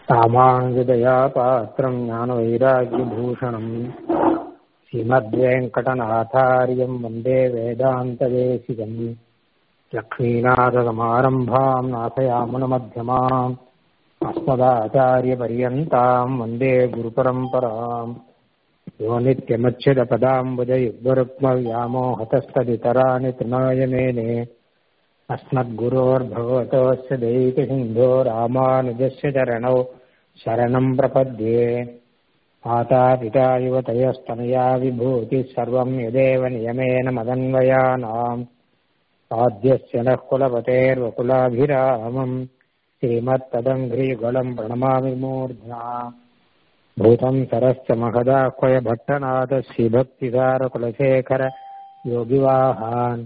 रामानुजदया पात्रम् ज्ञानवैराग्यभूषणम् श्रीमद्वेङ्कटनाथार्यम् वन्दे वेदान्तदेशिकम् लक्ष्मीनाथसमारम्भाम् नाथयामुनमध्यमाम् अस्मदाचार्यपर्यन्ताम् वन्दे गुरुपरम्पराम् यो नित्यमच्युतपदाम्बुजयुग्मरुक्मव्यामोहतस्तदितराणि तृणाय मेने अस्मद्गुरोर्भगवतोऽस्य दैकसिन्धो रामानुजस्य चरणौ शरणम् प्रपद्ये मातापिता युवतयस्तनया विभूतिः सर्वम् यदेव नियमेन मदन्वयानाम् आद्यस्य नः कुलपतेर्वकुलाभिरामम् श्रीमत्तदङ्घ्रियुगलम् प्रणमामि मूर्ध्ना भूतम् सरश्च महदाह्वय भट्टनाथ श्रीभक्तिसारकुलशेखर योगिवाहान्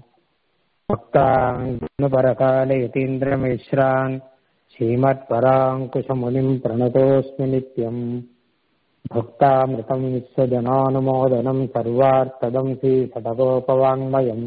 भक्तान् यतीन्द्रमिश्रान् श्रीमत्पराङ्कुशमुनिम् प्रणतोऽस्मि नित्यम् भक्तामृतम् विश्वजनानुमोदनम् सर्वार्थदम् श्रीषटकोपवाङ्मयम्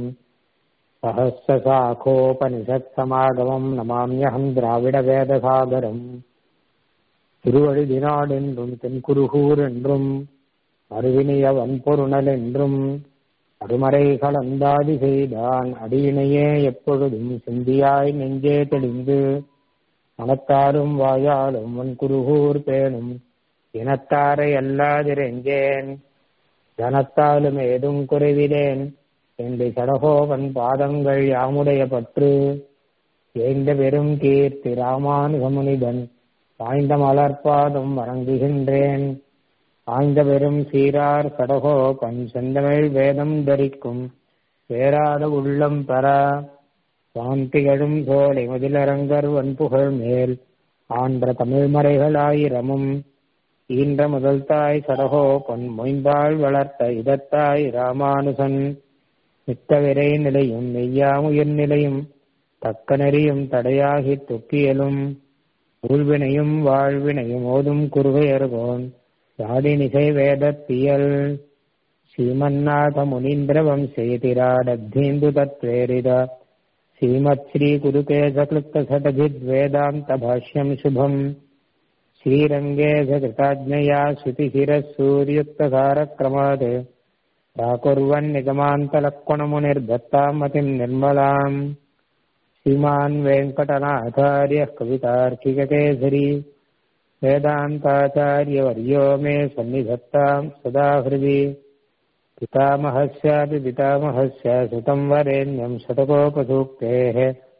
सहस्रशाखोपनिषत्समागमम् नमाम्यहम् द्राविडवेदसागरम् திருவழிதினாடென்றும் தென்குருகூர் என்றும் அருவினிய வன்பொருணல் என்றும் அருமறை கலந்தாதி செய்தான் அடியினையே எப்பொழுதும் சிந்தியாய் நெஞ்சே தெளிந்து மனத்தாரும் வாயாலும் வன்குருகூர் பேணும் இனத்தாரை அல்லாதிரெஞ்சேன் தனத்தாலும் ஏதும் குறைவிலேன் என்று சடகோவன் பாதங்கள் யாமுடைய பற்று ஏந்த பெரும் கீர்த்தி ராமானுகமுனிதன் வாய்ந்த மலர்பாதம் வணங்குகின்றேன் ஆய்ந்த பெரும் சீரார் கடகோ பன் செந்தமிழ் வேதம் தரிக்கும் வேறாத உள்ளம் பெற சாந்திகளும் சோலை மதிலரங்கர் வன்புகழ் மேல் ஆன்ற தமிழ்மறைகளாயிரமும் ஈன்ற முதல் தாய் சடகோ பொன் மொயம்பாள் வளர்த்த இதத்தாய் ராமானுசன் மித்தவிரை நிலையும் மெய்யாமுயிர் நிலையும் தக்க நெறியும் தடையாகி தொக்கியலும் ஊழ்வினையும் வாழ்வினையும் ஓதும் குறுகையர்கோன் யாடினிசை வேதத்தியல் ஸ்ரீமன்னாத முனீந்திர வம்சேதிராடத்தீந்து தத்வேரித ஸ்ரீமத் ஸ்ரீ குருகேசக்லுப்த சடஜித் வேதாந்த பாஷ்யம் சுபம் ஸ்ரீரங்கே சகிருதாஜ்ஞயா ஸ்ருதிசிரः सूर्युक्तधारक्रमात् प्राकुर्वन् निगमान्तलक्वणमुनिर्दत्ताम् मतिम् निर्मलाम् श्रीमान् वेङ्कटनाथार्यः कवितार्किककेसरी वेदान्ताचार्यवर्यो मे सन्निधत्ताम् सदा हृदि पितामहस्यापि पितामहस्य सुतम् वरेण्यम् शतकोपसूक्तेः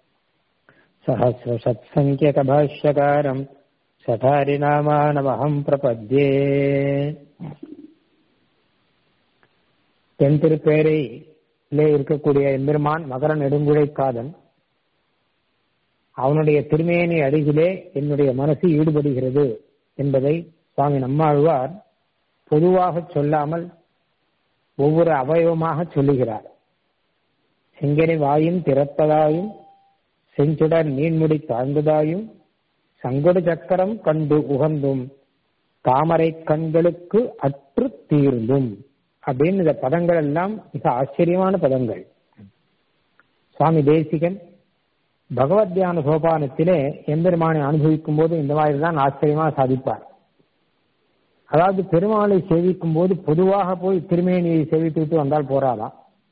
सहस्रशत्सङ्ख्यकभाष्यकारम् சதாரிநாமானமகம் பிரபத்யே தென் திருப்பேரையிலே இருக்கக்கூடிய எம்பெருமான் மகர நெடுங்குழைக்காதன் அவனுடைய திருமேனி அருகிலே என்னுடைய மனசு ஈடுபடுகிறது என்பதை சுவாமி நம்மாழ்வார் பொதுவாக சொல்லாமல் ஒவ்வொரு அவயவமாக சொல்லுகிறார் செங்கனை வாயும் திறப்பதாயும் செஞ்சுடர் நீன்முடி தாழ்ந்ததாயும் சங்கொடு சக்கரம் கண்டு உகந்தும் தாமரை கண்களுக்கு அற்று தீர்ந்தும் அப்படின்னு இந்த பதங்கள் எல்லாம் மிக ஆச்சரியமான பதங்கள் சுவாமி தேசிகன் பகவத் தியான சோபானத்திலே எம்பெருமானை அனுபவிக்கும் போது இந்த மாதிரி தான் ஆச்சரியமா சாதிப்பார் அதாவது பெருமாளை சேவிக்கும் போது பொதுவாக போய் திருமேனியை சேவித்துவிட்டு வந்தால் போறாதான்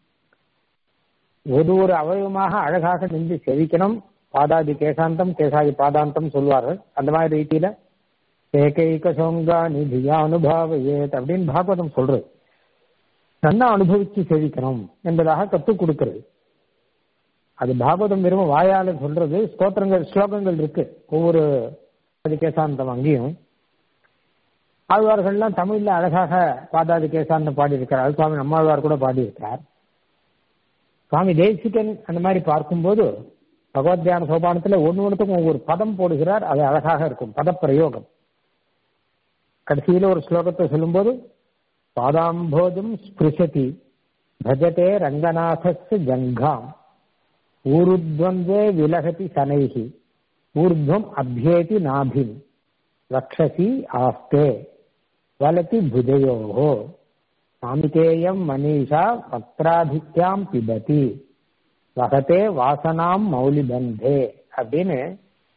ஒரு ஒரு அவயவமாக அழகாக நின்று சேவிக்கணும் பாதாதி கேசாந்தம் கேசாதி பாதாந்தம் சொல்வார்கள் அந்த மாதிரி ரீதியில ஏகைக சோங்கா நிதியா அனுபாவையேத் அப்படின்னு பாகவதம் சொல்றது நன்னா அனுபவிச்சு சேவிக்கணும் என்பதாக கற்றுக் கொடுக்கிறது அது பாகவதம் வெறும் வாயால சொல்றது ஸ்தோத்திரங்கள் ஸ்லோகங்கள் இருக்கு ஒவ்வொரு கேசாந்தம் அங்கேயும் ஆழ்வார்கள்லாம் தமிழ்ல அழகாக பாதாதி கேசாந்தம் பாடியிருக்கிறார் சுவாமி நம்மாழ்வார் கூட பாடியிருக்கிறார் சுவாமி தேசிகன் அந்த மாதிரி பார்க்கும்போது பகவத் தியான சோபானத்துல ஒன்று ஒன்றுக்கும் ஒவ்வொரு பதம் போடுகிறார் அது அழகாக இருக்கும் பதப்பிரயோகம் கடைசியில ஒரு ஸ்லோகத்தை சொல்லும்போது பாதாம்போஜம் ஸ்பிருஷதி பஜதே ரங்கநாதஸ் ஜங்காம் ஊருத்வந்தே விலகதி சனைகி ஊர்துவம் அபியேதி நாபிம் ரக்ஷசி ஆஸ்தே வலதி புஜயோகோ சாமிகேயம் மனிஷா பத்ராதித்யாம் பிபதி வகத்தே வாசனாம் மௌலிபந்தே அப்படின்னு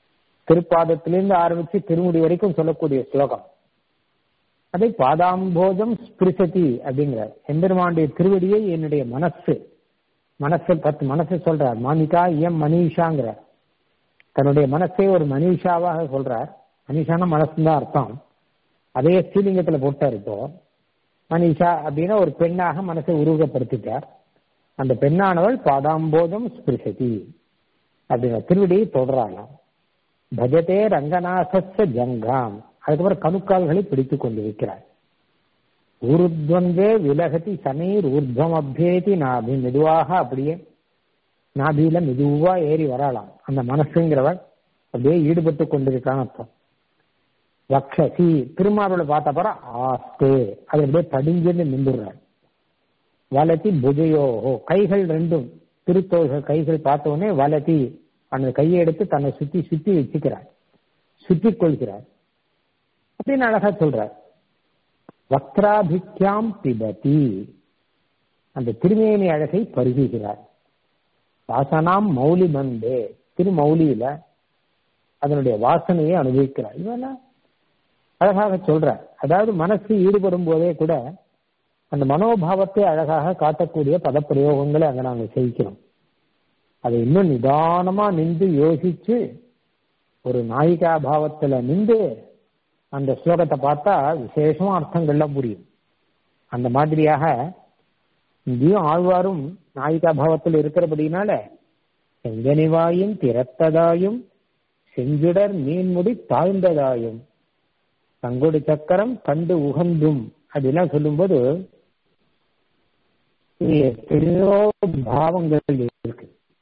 திருப்பாதத்திலிருந்து ஆரம்பிச்சு திருமுடி வரைக்கும் சொல்லக்கூடிய ஸ்லோகம் அதை பாதாம்போஜம் ஸ்பிருசதி அப்படிங்கிறார் எம்பெருமானுடைய திருவடியை என்னுடைய மனசு மனசு பத்து மனசு சொல்றார் மாமிகா எம் மனிஷாங்கிறார் தன்னுடைய மனசை ஒரு மனிஷாவாக சொல்றார் மனிஷான மனசுதான் அர்த்தம் அதே ஸ்ரீலிங்கத்துல போட்டார் இப்போ மனிஷா அப்படின்னா ஒரு பெண்ணாக மனசை உருவகப்படுத்திட்டார் அந்த பெண்ணானவள் பாதாம்போதம் ஸ்பிருசதி அப்படிங்கிற திருவடியை தொடராளாம் பஜதே ரங்கநாசஸ்ய ஜங்காம் அதுக்கப்புறம் கணுக்கால்களை பிடித்துக் கொண்டு வைக்கிறார் ஊருத்வந்தே விலகதி சனீர் ஊர்துவம் அபியேதி நாபி மெதுவாக அப்படியே நாபியில மெதுவா ஏறி வரலாம் அந்த மனசுங்கிறவள் அப்படியே ஈடுபட்டு கொண்டிருக்கான்னு அர்த்தம் வக்ஷசி திருமாவளை பார்த்த அப்புறம் ஆஸ்தே அது அப்படியே படிஞ்சிருந்து நின்றுடுறாள் வலதி புஜயோஹோ கைகள் ரெண்டும் திருத்தோள்கள் கைகள் பார்த்த உடனே வலதி அந்த கையை எடுத்து தன்னை சுத்தி சுத்தி வச்சுக்கிறார் சுத்தி கொள்கிறார் அப்படின்னு அழகா சொல்றார் வக்ராபிக்யாம் பிபதி அந்த திருமேனி அழகை பருகுகிறார் வாசனாம் மௌலி பந்தே திருமௌலியில அதனுடைய வாசனையை அனுபவிக்கிறார் இதெல்லாம் அழகாக சொல்ற அதாவது மனசு ஈடுபடும் போதே கூட அந்த மனோபாவத்தை அழகாக காட்டக்கூடிய பதப்பிரயோகங்களை அங்க நாங்க செய்கிறோம் அதை இன்னும் நிதானமா நின்று யோசிச்சு ஒரு நாயிகா பாவத்துல நின்று அந்த ஸ்லோகத்தை பார்த்தா விசேஷமா அர்த்தங்கள்லாம் புரியும் அந்த மாதிரியாக இங்கேயும் ஆழ்வாரும் நாயிகா பாவத்தில் இருக்கிறபடினால செங்கனிவாயும் திறத்ததாயும் செஞ்சுடர் மீன்முடி தாழ்ந்ததாயும் தங்கொடு சக்கரம் கண்டு உகந்தும் அப்படிலாம் சொல்லும்போது எத்தனையோ பாவங்கள் இருக்கு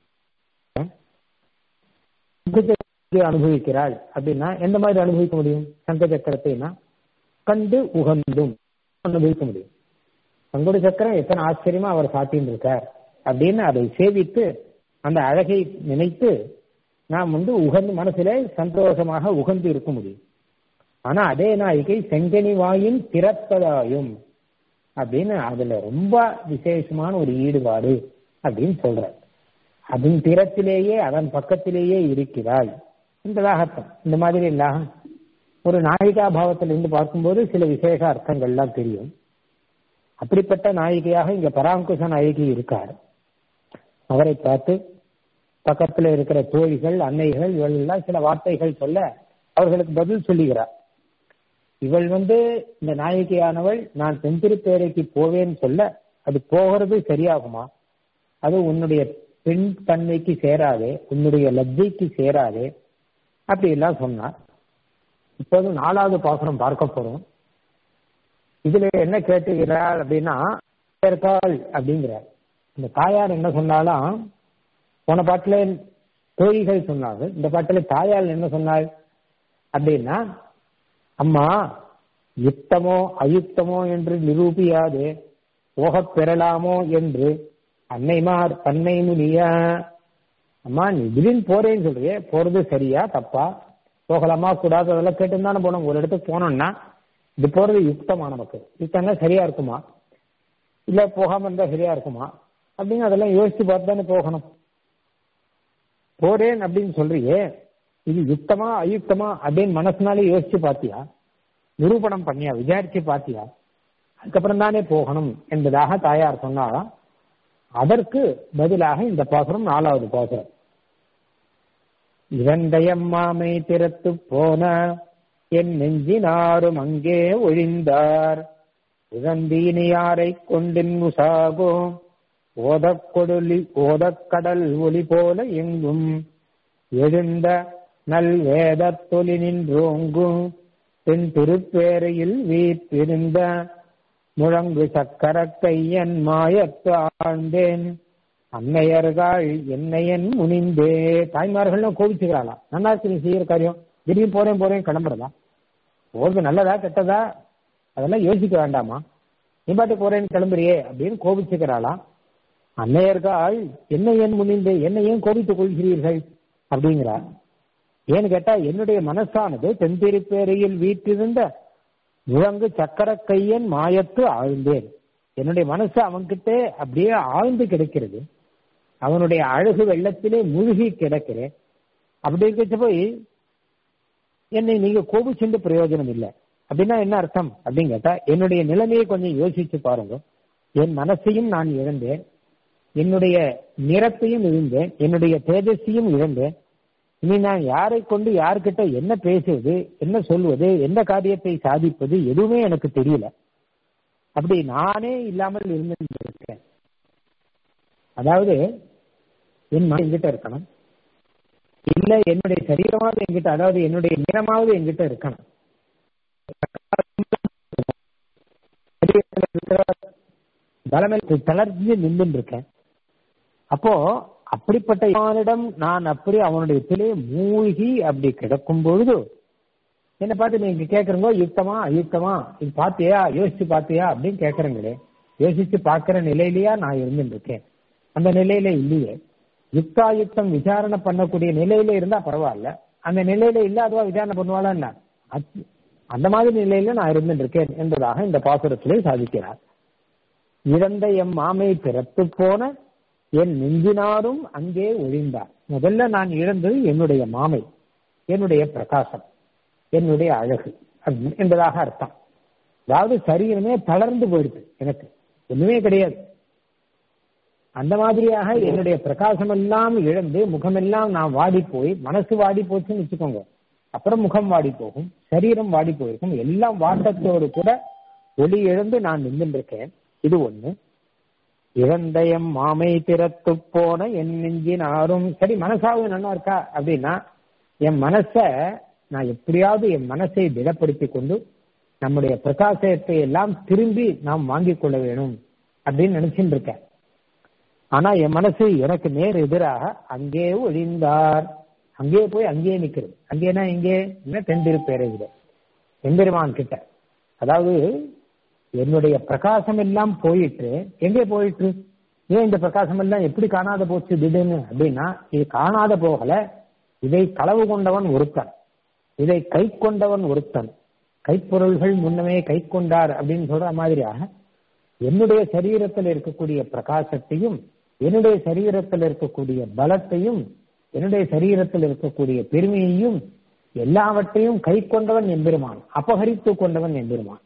அனுபவிக்கிறாள் அப்படின்னா எந்த மாதிரி அனுபவிக்க முடியும் சங்க சக்கரத்தைனா கண்டு உகந்தும் அனுபவிக்க முடியும் சங்கோடு சக்கரம் எத்தனை ஆச்சரியமா அவர் சாட்டின்னு இருக்கார் அப்படின்னு அதை சேவித்து அந்த அழகை நினைத்து நாம் வந்து உகந்து மனசுல சந்தோஷமாக உகந்து இருக்க முடியும் ஆனா அதே நாயிகை செங்கனி வாயின் திறப்பதாயும் அப்படின்னு அதுல ரொம்ப விசேஷமான ஒரு ஈடுபாடு அப்படின்னு சொல்ற அதன் திறத்திலேயே அதன் பக்கத்திலேயே இருக்கிறாள் என்பதாக அர்த்தம் இந்த மாதிரி எல்லாம் ஒரு நாயிகா பாவத்தில் இருந்து பார்க்கும்போது சில விசேஷ அர்த்தங்கள்லாம் தெரியும் அப்படிப்பட்ட நாயிகையாக இங்க பராங்குச நாயகி இருக்கார் அவரை பார்த்து பக்கத்துல இருக்கிற தோழிகள் அன்னைகள் இவள் எல்லாம் சில வார்த்தைகள் சொல்ல அவர்களுக்கு பதில் சொல்லுகிறார் இவள் வந்து இந்த நாயகியானவள் நான் தென்திருப்பேரைக்கு போவேன்னு சொல்ல அது போகிறது சரியாகுமா அது உன்னுடைய பெண் தன்மைக்கு சேராதே உன்னுடைய லஜ்ஜைக்கு சேராதே அப்படி எல்லாம் சொன்னார் இப்போது நாலாவது பாசுரம் பார்க்க போறோம் இதுல என்ன கேட்டுகிறாள் அப்படின்னா இருக்காள் அப்படிங்கிறார் இந்த தாயார் என்ன சொன்னாலும் போன பாட்டுல தோழிகள் சொன்னார்கள் இந்த பாட்டுல தாயார் என்ன சொன்னாள் அப்படின்னா அம்மா யுக்தமோ அயுக்தமோ என்று நிரூபியாது போகப் பெறலாமோ என்று அன்னைமார் தன்னை முனிய அம்மா நீ திடீர்னு போறேன்னு சொல்றியே போறது சரியா தப்பா போகலாமா கூடாது அதெல்லாம் கேட்டு தானே போனோம் ஒரு இடத்துக்கு போனோம்னா இது போறது யுக்தமா நமக்கு யுக்தம்னா சரியா இருக்குமா இல்ல போகாம இருந்தா சரியா இருக்குமா அப்படின்னு அதெல்லாம் யோசிச்சு பார்த்து தானே போகணும் போறேன் அப்படின்னு சொல்றியே இது யுக்தமா அயுக்தமா அப்படின்னு மனசுனாலே யோசிச்சு பாத்தியா நிரூபணம் பண்ணியா விசாரிச்சு பாத்தியா அதுக்கப்புறம் தானே போகணும் என்பதாக தாயார் சொன்னாலாம் அதற்கு பதிலாக இந்த பாசுரம் நாலாவது பாசுரம் இவந்தயம்மாமை திறத்து போன என் நெஞ்சினாரும் அங்கே ஒழிந்தார் உகந்தீனியாரை கொண்டின் உசாகோ ஓதக்கொடுலி ஓதக்கடல் ஒளி போல எங்கும் எழுந்த நல் வேதத்தொலி நின்றோங்கும் தென் திருப்பேரையில் வீற்றிருந்த முழங்கு சக்கர கையன் மாயத்து ஆழ்ந்தேன் அன்னையர்கள் என்னையன் முனிந்தே தாய்மார்கள்லாம் கோபிச்சுக்கிறாளாம் நல்லா இருக்கு நீ செய்யற காரியம் திடீர்னு போறேன் போறேன் கிளம்புறதா போறது நல்லதா கெட்டதா அதெல்லாம் யோசிக்க வேண்டாமா நீ பாட்டு போறேன்னு கிளம்புறியே அப்படின்னு கோபிச்சுக்கிறாளாம் அன்னையர்கள் என்ன ஏன் முனிந்து என்ன ஏன் கோபித்துக் கொள்கிறீர்கள் அப்படிங்கிறார் ஏன்னு கேட்டா என்னுடைய மனசானது தென்திருப்பேரையில் வீட்டிருந்த முழங்கு சக்கர கையன் மாயத்து ஆழ்ந்தேன் என்னுடைய மனசு அவன்கிட்ட அப்படியே ஆழ்ந்து கிடக்கிறது அவனுடைய அழகு வெள்ளத்திலே மூழ்கி கிடக்கிறேன் அப்படி இருக்க போய் என்னை நீங்க கோபிச்சுண்டு பிரயோஜனம் இல்லை அப்படின்னா என்ன அர்த்தம் அப்படின்னு கேட்டா என்னுடைய நிலைமையை கொஞ்சம் யோசிச்சு பாருங்க என் மனசையும் நான் இழந்தேன் என்னுடைய நிறத்தையும் இழந்தேன் என்னுடைய தேஜஸையும் இழந்தேன் இனி நான் யாரை கொண்டு யார்கிட்ட என்ன பேசுவது என்ன சொல்வது எந்த காரியத்தை சாதிப்பது எதுவுமே எனக்கு தெரியல அப்படி நானே இல்லாமல் இருந்திருக்கேன் அதாவது என் மனம் என்கிட்ட இருக்கணும் இல்ல என்னுடைய சரீரமாவது என்கிட்ட அதாவது என்னுடைய நிறமாவது என்கிட்ட இருக்கணும் பலமே தளர்ந்து நின்று இருக்கேன் அப்போ அப்படிப்பட்ட இவனிடம் நான் அப்படி அவனுடைய பிள்ளை மூழ்கி அப்படி கிடக்கும் பொழுது என்ன பார்த்து நீங்க கேக்குறீங்க யுக்தமா அயுக்தமா இது பாத்தியா யோசிச்சு பாத்தியா அப்படின்னு கேக்குறீங்களே யோசிச்சு பாக்குற நிலையிலயா நான் இருந்துட்டு இருக்கேன் அந்த நிலையில இல்லையே யுக்தாயுக்தம் விசாரணை பண்ணக்கூடிய நிலையில இருந்தா பரவாயில்ல அந்த நிலையில இல்லாதவா விசாரணை பண்ணுவாளா என்ன அந்த மாதிரி நிலையில நான் இருந்துட்டு இருக்கேன் என்பதாக இந்த பாசுரத்திலே சாதிக்கிறார் இறந்த எம் மாமை பிறத்து போன என் நெஞ்சினாரும் அங்கே ஒழிந்தார் முதல்ல நான் இழந்தது என்னுடைய மாமை என்னுடைய பிரகாசம் என்னுடைய அழகு என்பதாக அர்த்தம் அதாவது சரீரமே தளர்ந்து போயிடுது எனக்கு ஒண்ணுமே கிடையாது அந்த மாதிரியாக என்னுடைய பிரகாசம் எல்லாம் இழந்து முகமெல்லாம் நான் வாடி போய் மனசு வாடி போச்சுன்னு வச்சுக்கோங்க அப்புறம் முகம் வாடி போகும் சரீரம் வாடி போயிருக்கும் எல்லாம் வாட்டத்தோடு கூட ஒளி இழந்து நான் நின்றுருக்கேன் இது ஒண்ணு இழந்தயம் மாமை திறத்து போன என் நெஞ்சின் ஆறும் சரி மனசாவது நல்லா இருக்கா அப்படின்னா என் மனச நான் எப்படியாவது என் மனசை திடப்படுத்தி கொண்டு நம்முடைய பிரகாசத்தை எல்லாம் திரும்பி நாம் வாங்கிக் கொள்ள வேணும் அப்படின்னு நினைச்சுட்டு இருக்கேன் ஆனா என் மனசு எனக்கு நேர் எதிராக அங்கே ஒழிந்தார் அங்கே போய் அங்கேயே நிக்கிறது அங்கேனா எங்கே என்ன தென்திருப்பேரையில எம்பெருமான் கிட்ட அதாவது என்னுடைய பிரகாசம் எல்லாம் போயிட்டு எங்கே போயிட்டு ஏன் இந்த பிரகாசம் எல்லாம் எப்படி காணாத போச்சு திடீர்னு அப்படின்னா இது காணாத போகல இதை களவு கொண்டவன் ஒருத்தன் இதை கை கொண்டவன் ஒருத்தன் கைப்பொருள்கள் முன்னமே கை கொண்டார் அப்படின்னு சொல்ற மாதிரியாக என்னுடைய சரீரத்தில் இருக்கக்கூடிய பிரகாசத்தையும் என்னுடைய சரீரத்தில் இருக்கக்கூடிய பலத்தையும் என்னுடைய சரீரத்தில் இருக்கக்கூடிய பெருமையையும் எல்லாவற்றையும் கை கொண்டவன் எம்பெருமான் அபகரித்து கொண்டவன் எம்பெருமான்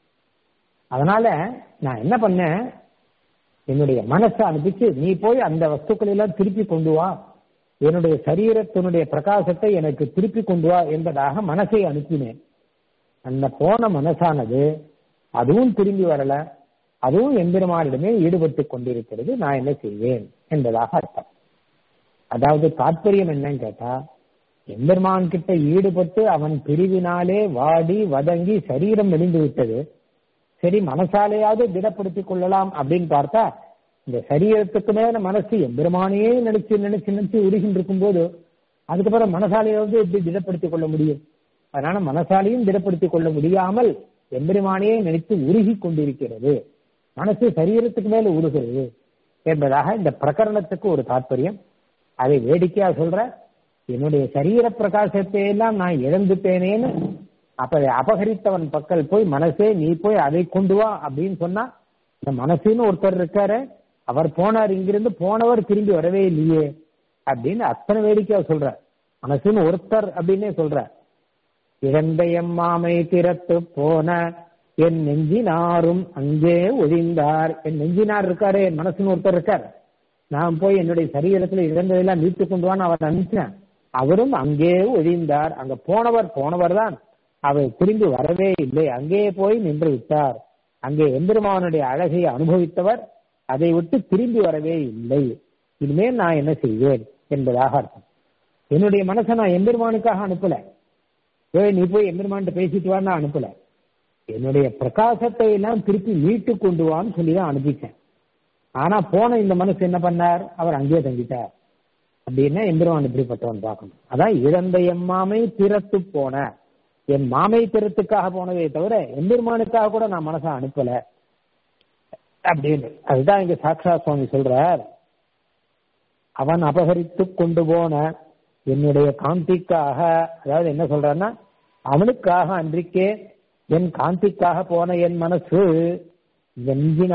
அதனால நான் என்ன பண்ணேன் என்னுடைய மனசை அனுப்பிச்சு நீ போய் அந்த வஸ்துக்களை எல்லாம் திருப்பி கொண்டு வா என்னுடைய சரீரத்தினுடைய பிரகாசத்தை எனக்கு திருப்பி கொண்டு வா என்பதாக மனசை அனுப்பினேன் அந்த போன மனசானது அதுவும் திரும்பி வரல அதுவும் எம்பெருமானிடமே ஈடுபட்டு கொண்டிருக்கிறது நான் என்ன செய்வேன் என்பதாக அர்த்தம் அதாவது தாற்பயம் என்னன்னு கேட்டா எம்பெருமான் கிட்ட ஈடுபட்டு அவன் பிரிவினாலே வாடி வதங்கி சரீரம் மெலிந்து விட்டது சரி மனசாலையாவது திடப்படுத்திக் கொள்ளலாம் அப்படின்னு பார்த்தா இந்த சரீரத்துக்கு மேல மனசு எம்பெருமானையே நினைச்சு நினைச்சு நினைச்சு உருகின்னு இருக்கும்போது அதுக்கப்புறம் மனசாலையாவது எப்படி திடப்படுத்திக் கொள்ள முடியும் அதனால மனசாலையும் திடப்படுத்திக் கொள்ள முடியாமல் எம்பெருமானையே நினைத்து உருகி கொண்டிருக்கிறது மனசு சரீரத்துக்கு மேல உருகிறது என்பதாக இந்த பிரகரணத்துக்கு ஒரு தாற்பயம் அதை வேடிக்கையா சொல்ற என்னுடைய சரீர பிரகாசத்தை எல்லாம் நான் இழந்துட்டேனேன்னு அப்ப அதை அபகரித்தவன் பக்கல் போய் மனசே நீ போய் அதை கொண்டு வா அப்படின்னு சொன்னா இந்த மனசுன்னு ஒருத்தர் இருக்காரு அவர் போனார் இங்கிருந்து போனவர் திரும்பி வரவே இல்லையே அப்படின்னு அத்தனை வேடிக்கையா சொல்ற மனசுன்னு ஒருத்தர் அப்படின்னே சொல்ற இழந்த எம்மாமை திறத்து போன என் நெஞ்சினாரும் அங்கே ஒழிந்தார் என் நெஞ்சினார் இருக்காரு என் மனசுன்னு ஒருத்தர் இருக்கார் நான் போய் என்னுடைய சரீரத்துல இழந்ததெல்லாம் மீட்டு கொண்டு வான்னு அவர் நினைச்சேன் அவரும் அங்கே ஒழிந்தார் அங்க போனவர் போனவர் தான் அவர் திரும்பி வரவே இல்லை அங்கே போய் நின்று விட்டார் அங்கே எம்பெருமானுடைய அழகை அனுபவித்தவர் அதை விட்டு திரும்பி வரவே இல்லை இனிமேல் நான் என்ன செய்வேன் என்பதாக அர்த்தம் என்னுடைய மனசை நான் எம்பெருமானுக்காக அனுப்பல ஏய் நீ போய் எம்பெருமான் பேசிட்டு வான்னு நான் அனுப்பல என்னுடைய பிரகாசத்தை எல்லாம் திருப்பி மீட்டு கொண்டு வான்னு சொல்லி தான் அனுப்பிச்சேன் ஆனா போன இந்த மனசு என்ன பண்ணார் அவர் அங்கேயே தங்கிட்டார் அப்படின்னா எம்பெருமான் இப்படிப்பட்டவன் பார்க்கணும் அதான் இழந்த எம்மாமை திறத்து போன என் மாமை திறத்துக்காக போனதே தவிர எம்பெருமானுக்காக கூட நான் மனசை அனுப்பல அப்படின்னு அதுதான் இங்க சாக்ஷா சுவாமி சொல்றார் அவன் அபகரித்து கொண்டு போன என்னுடைய காந்திக்காக அதாவது என்ன சொல்றான்னா அவனுக்காக அன்றைக்கே என் காந்திக்காக போன என் மனசு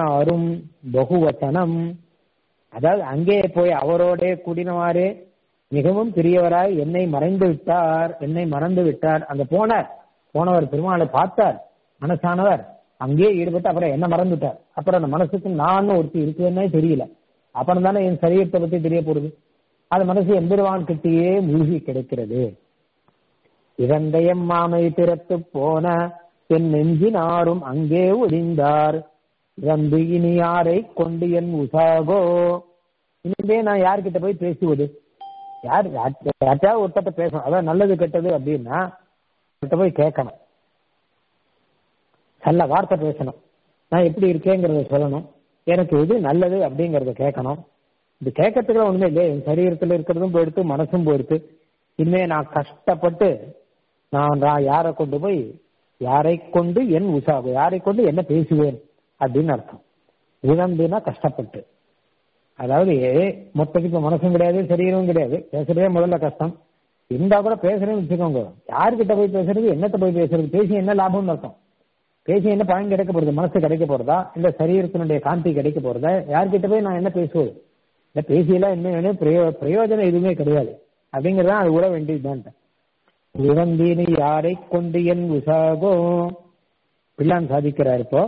எஞ்சினாரும் பகுவச்சனம் அதாவது அங்கே போய் அவரோட கூடினவாறு மிகவும் பெரியவராய் என்னை மறைந்து விட்டார் என்னை மறந்து விட்டார் அங்க போனார் போனவர் பெருமாளை பார்த்தார் மனசானவர் அங்கேயே ஈடுபட்டு அப்புறம் என்ன மறந்துட்டார் அப்புறம் அந்த மனசுக்கு நான் ஒருத்தி இருக்குதுன்னே தெரியல அப்புறம் தானே என் சரீரத்தை பத்தி தெரிய போறது அது மனசு எம்பெருவான் கிட்டேயே மூழ்கி கிடக்கிறது இறந்தயம் மாமை பிறத்து போன என் நெஞ்சினாரும் அங்கே ஒளிந்தார் இறந்து இனி யாரை கொண்டு என் உசாகோ இனிமே நான் யார்கிட்ட போய் பேசுவது யார் யார்கிட்டயாவது ஒருத்தட்ட பேசணும் அதான் நல்லது கெட்டது அப்படின்னா கிட்ட போய் கேட்கணும் நல்ல வார்த்தை பேசணும் நான் எப்படி இருக்கேங்கிறத சொல்லணும் எனக்கு எது நல்லது அப்படிங்கறத கேட்கணும் இது கேட்கறதுக்குலாம் ஒண்ணுமே இல்லை என் சரீரத்துல இருக்கிறதும் போயிடுத்து மனசும் போயிடுத்து இனிமே நான் கஷ்டப்பட்டு நான் நான் யாரை கொண்டு போய் யாரை கொண்டு என் உசாகு யாரை கொண்டு என்ன பேசுவேன் அப்படின்னு அர்த்தம் இழந்துனா கஷ்டப்பட்டு அதாவது மொத்தத்துக்கு இப்ப மனசும் கிடையாது சரீரமும் கிடையாது பேசுறதே முதல்ல கஷ்டம் இருந்தா கூட பேசுறேன்னு வச்சுக்கோங்க யாருக்கிட்ட போய் பேசுறது என்னத்த போய் பேசுறது பேசி என்ன லாபம்னு அர்த்தம் பேசி என்ன பயன் கிடைக்க போறது மனசு கிடைக்க போறதா இல்ல சரீரத்தினுடைய காந்தி கிடைக்க போறதா யார்கிட்ட போய் நான் என்ன பேசுவது இல்ல பேசியெல்லாம் என்ன வேணும் பிரயோ பிரயோஜனம் எதுவுமே கிடையாது அப்படிங்கறதான் அது விட வேண்டியதுதான் இறந்தீனி யாரை கொண்டு என் உசாகோ பிள்ளான் சாதிக்கிறார் இப்போ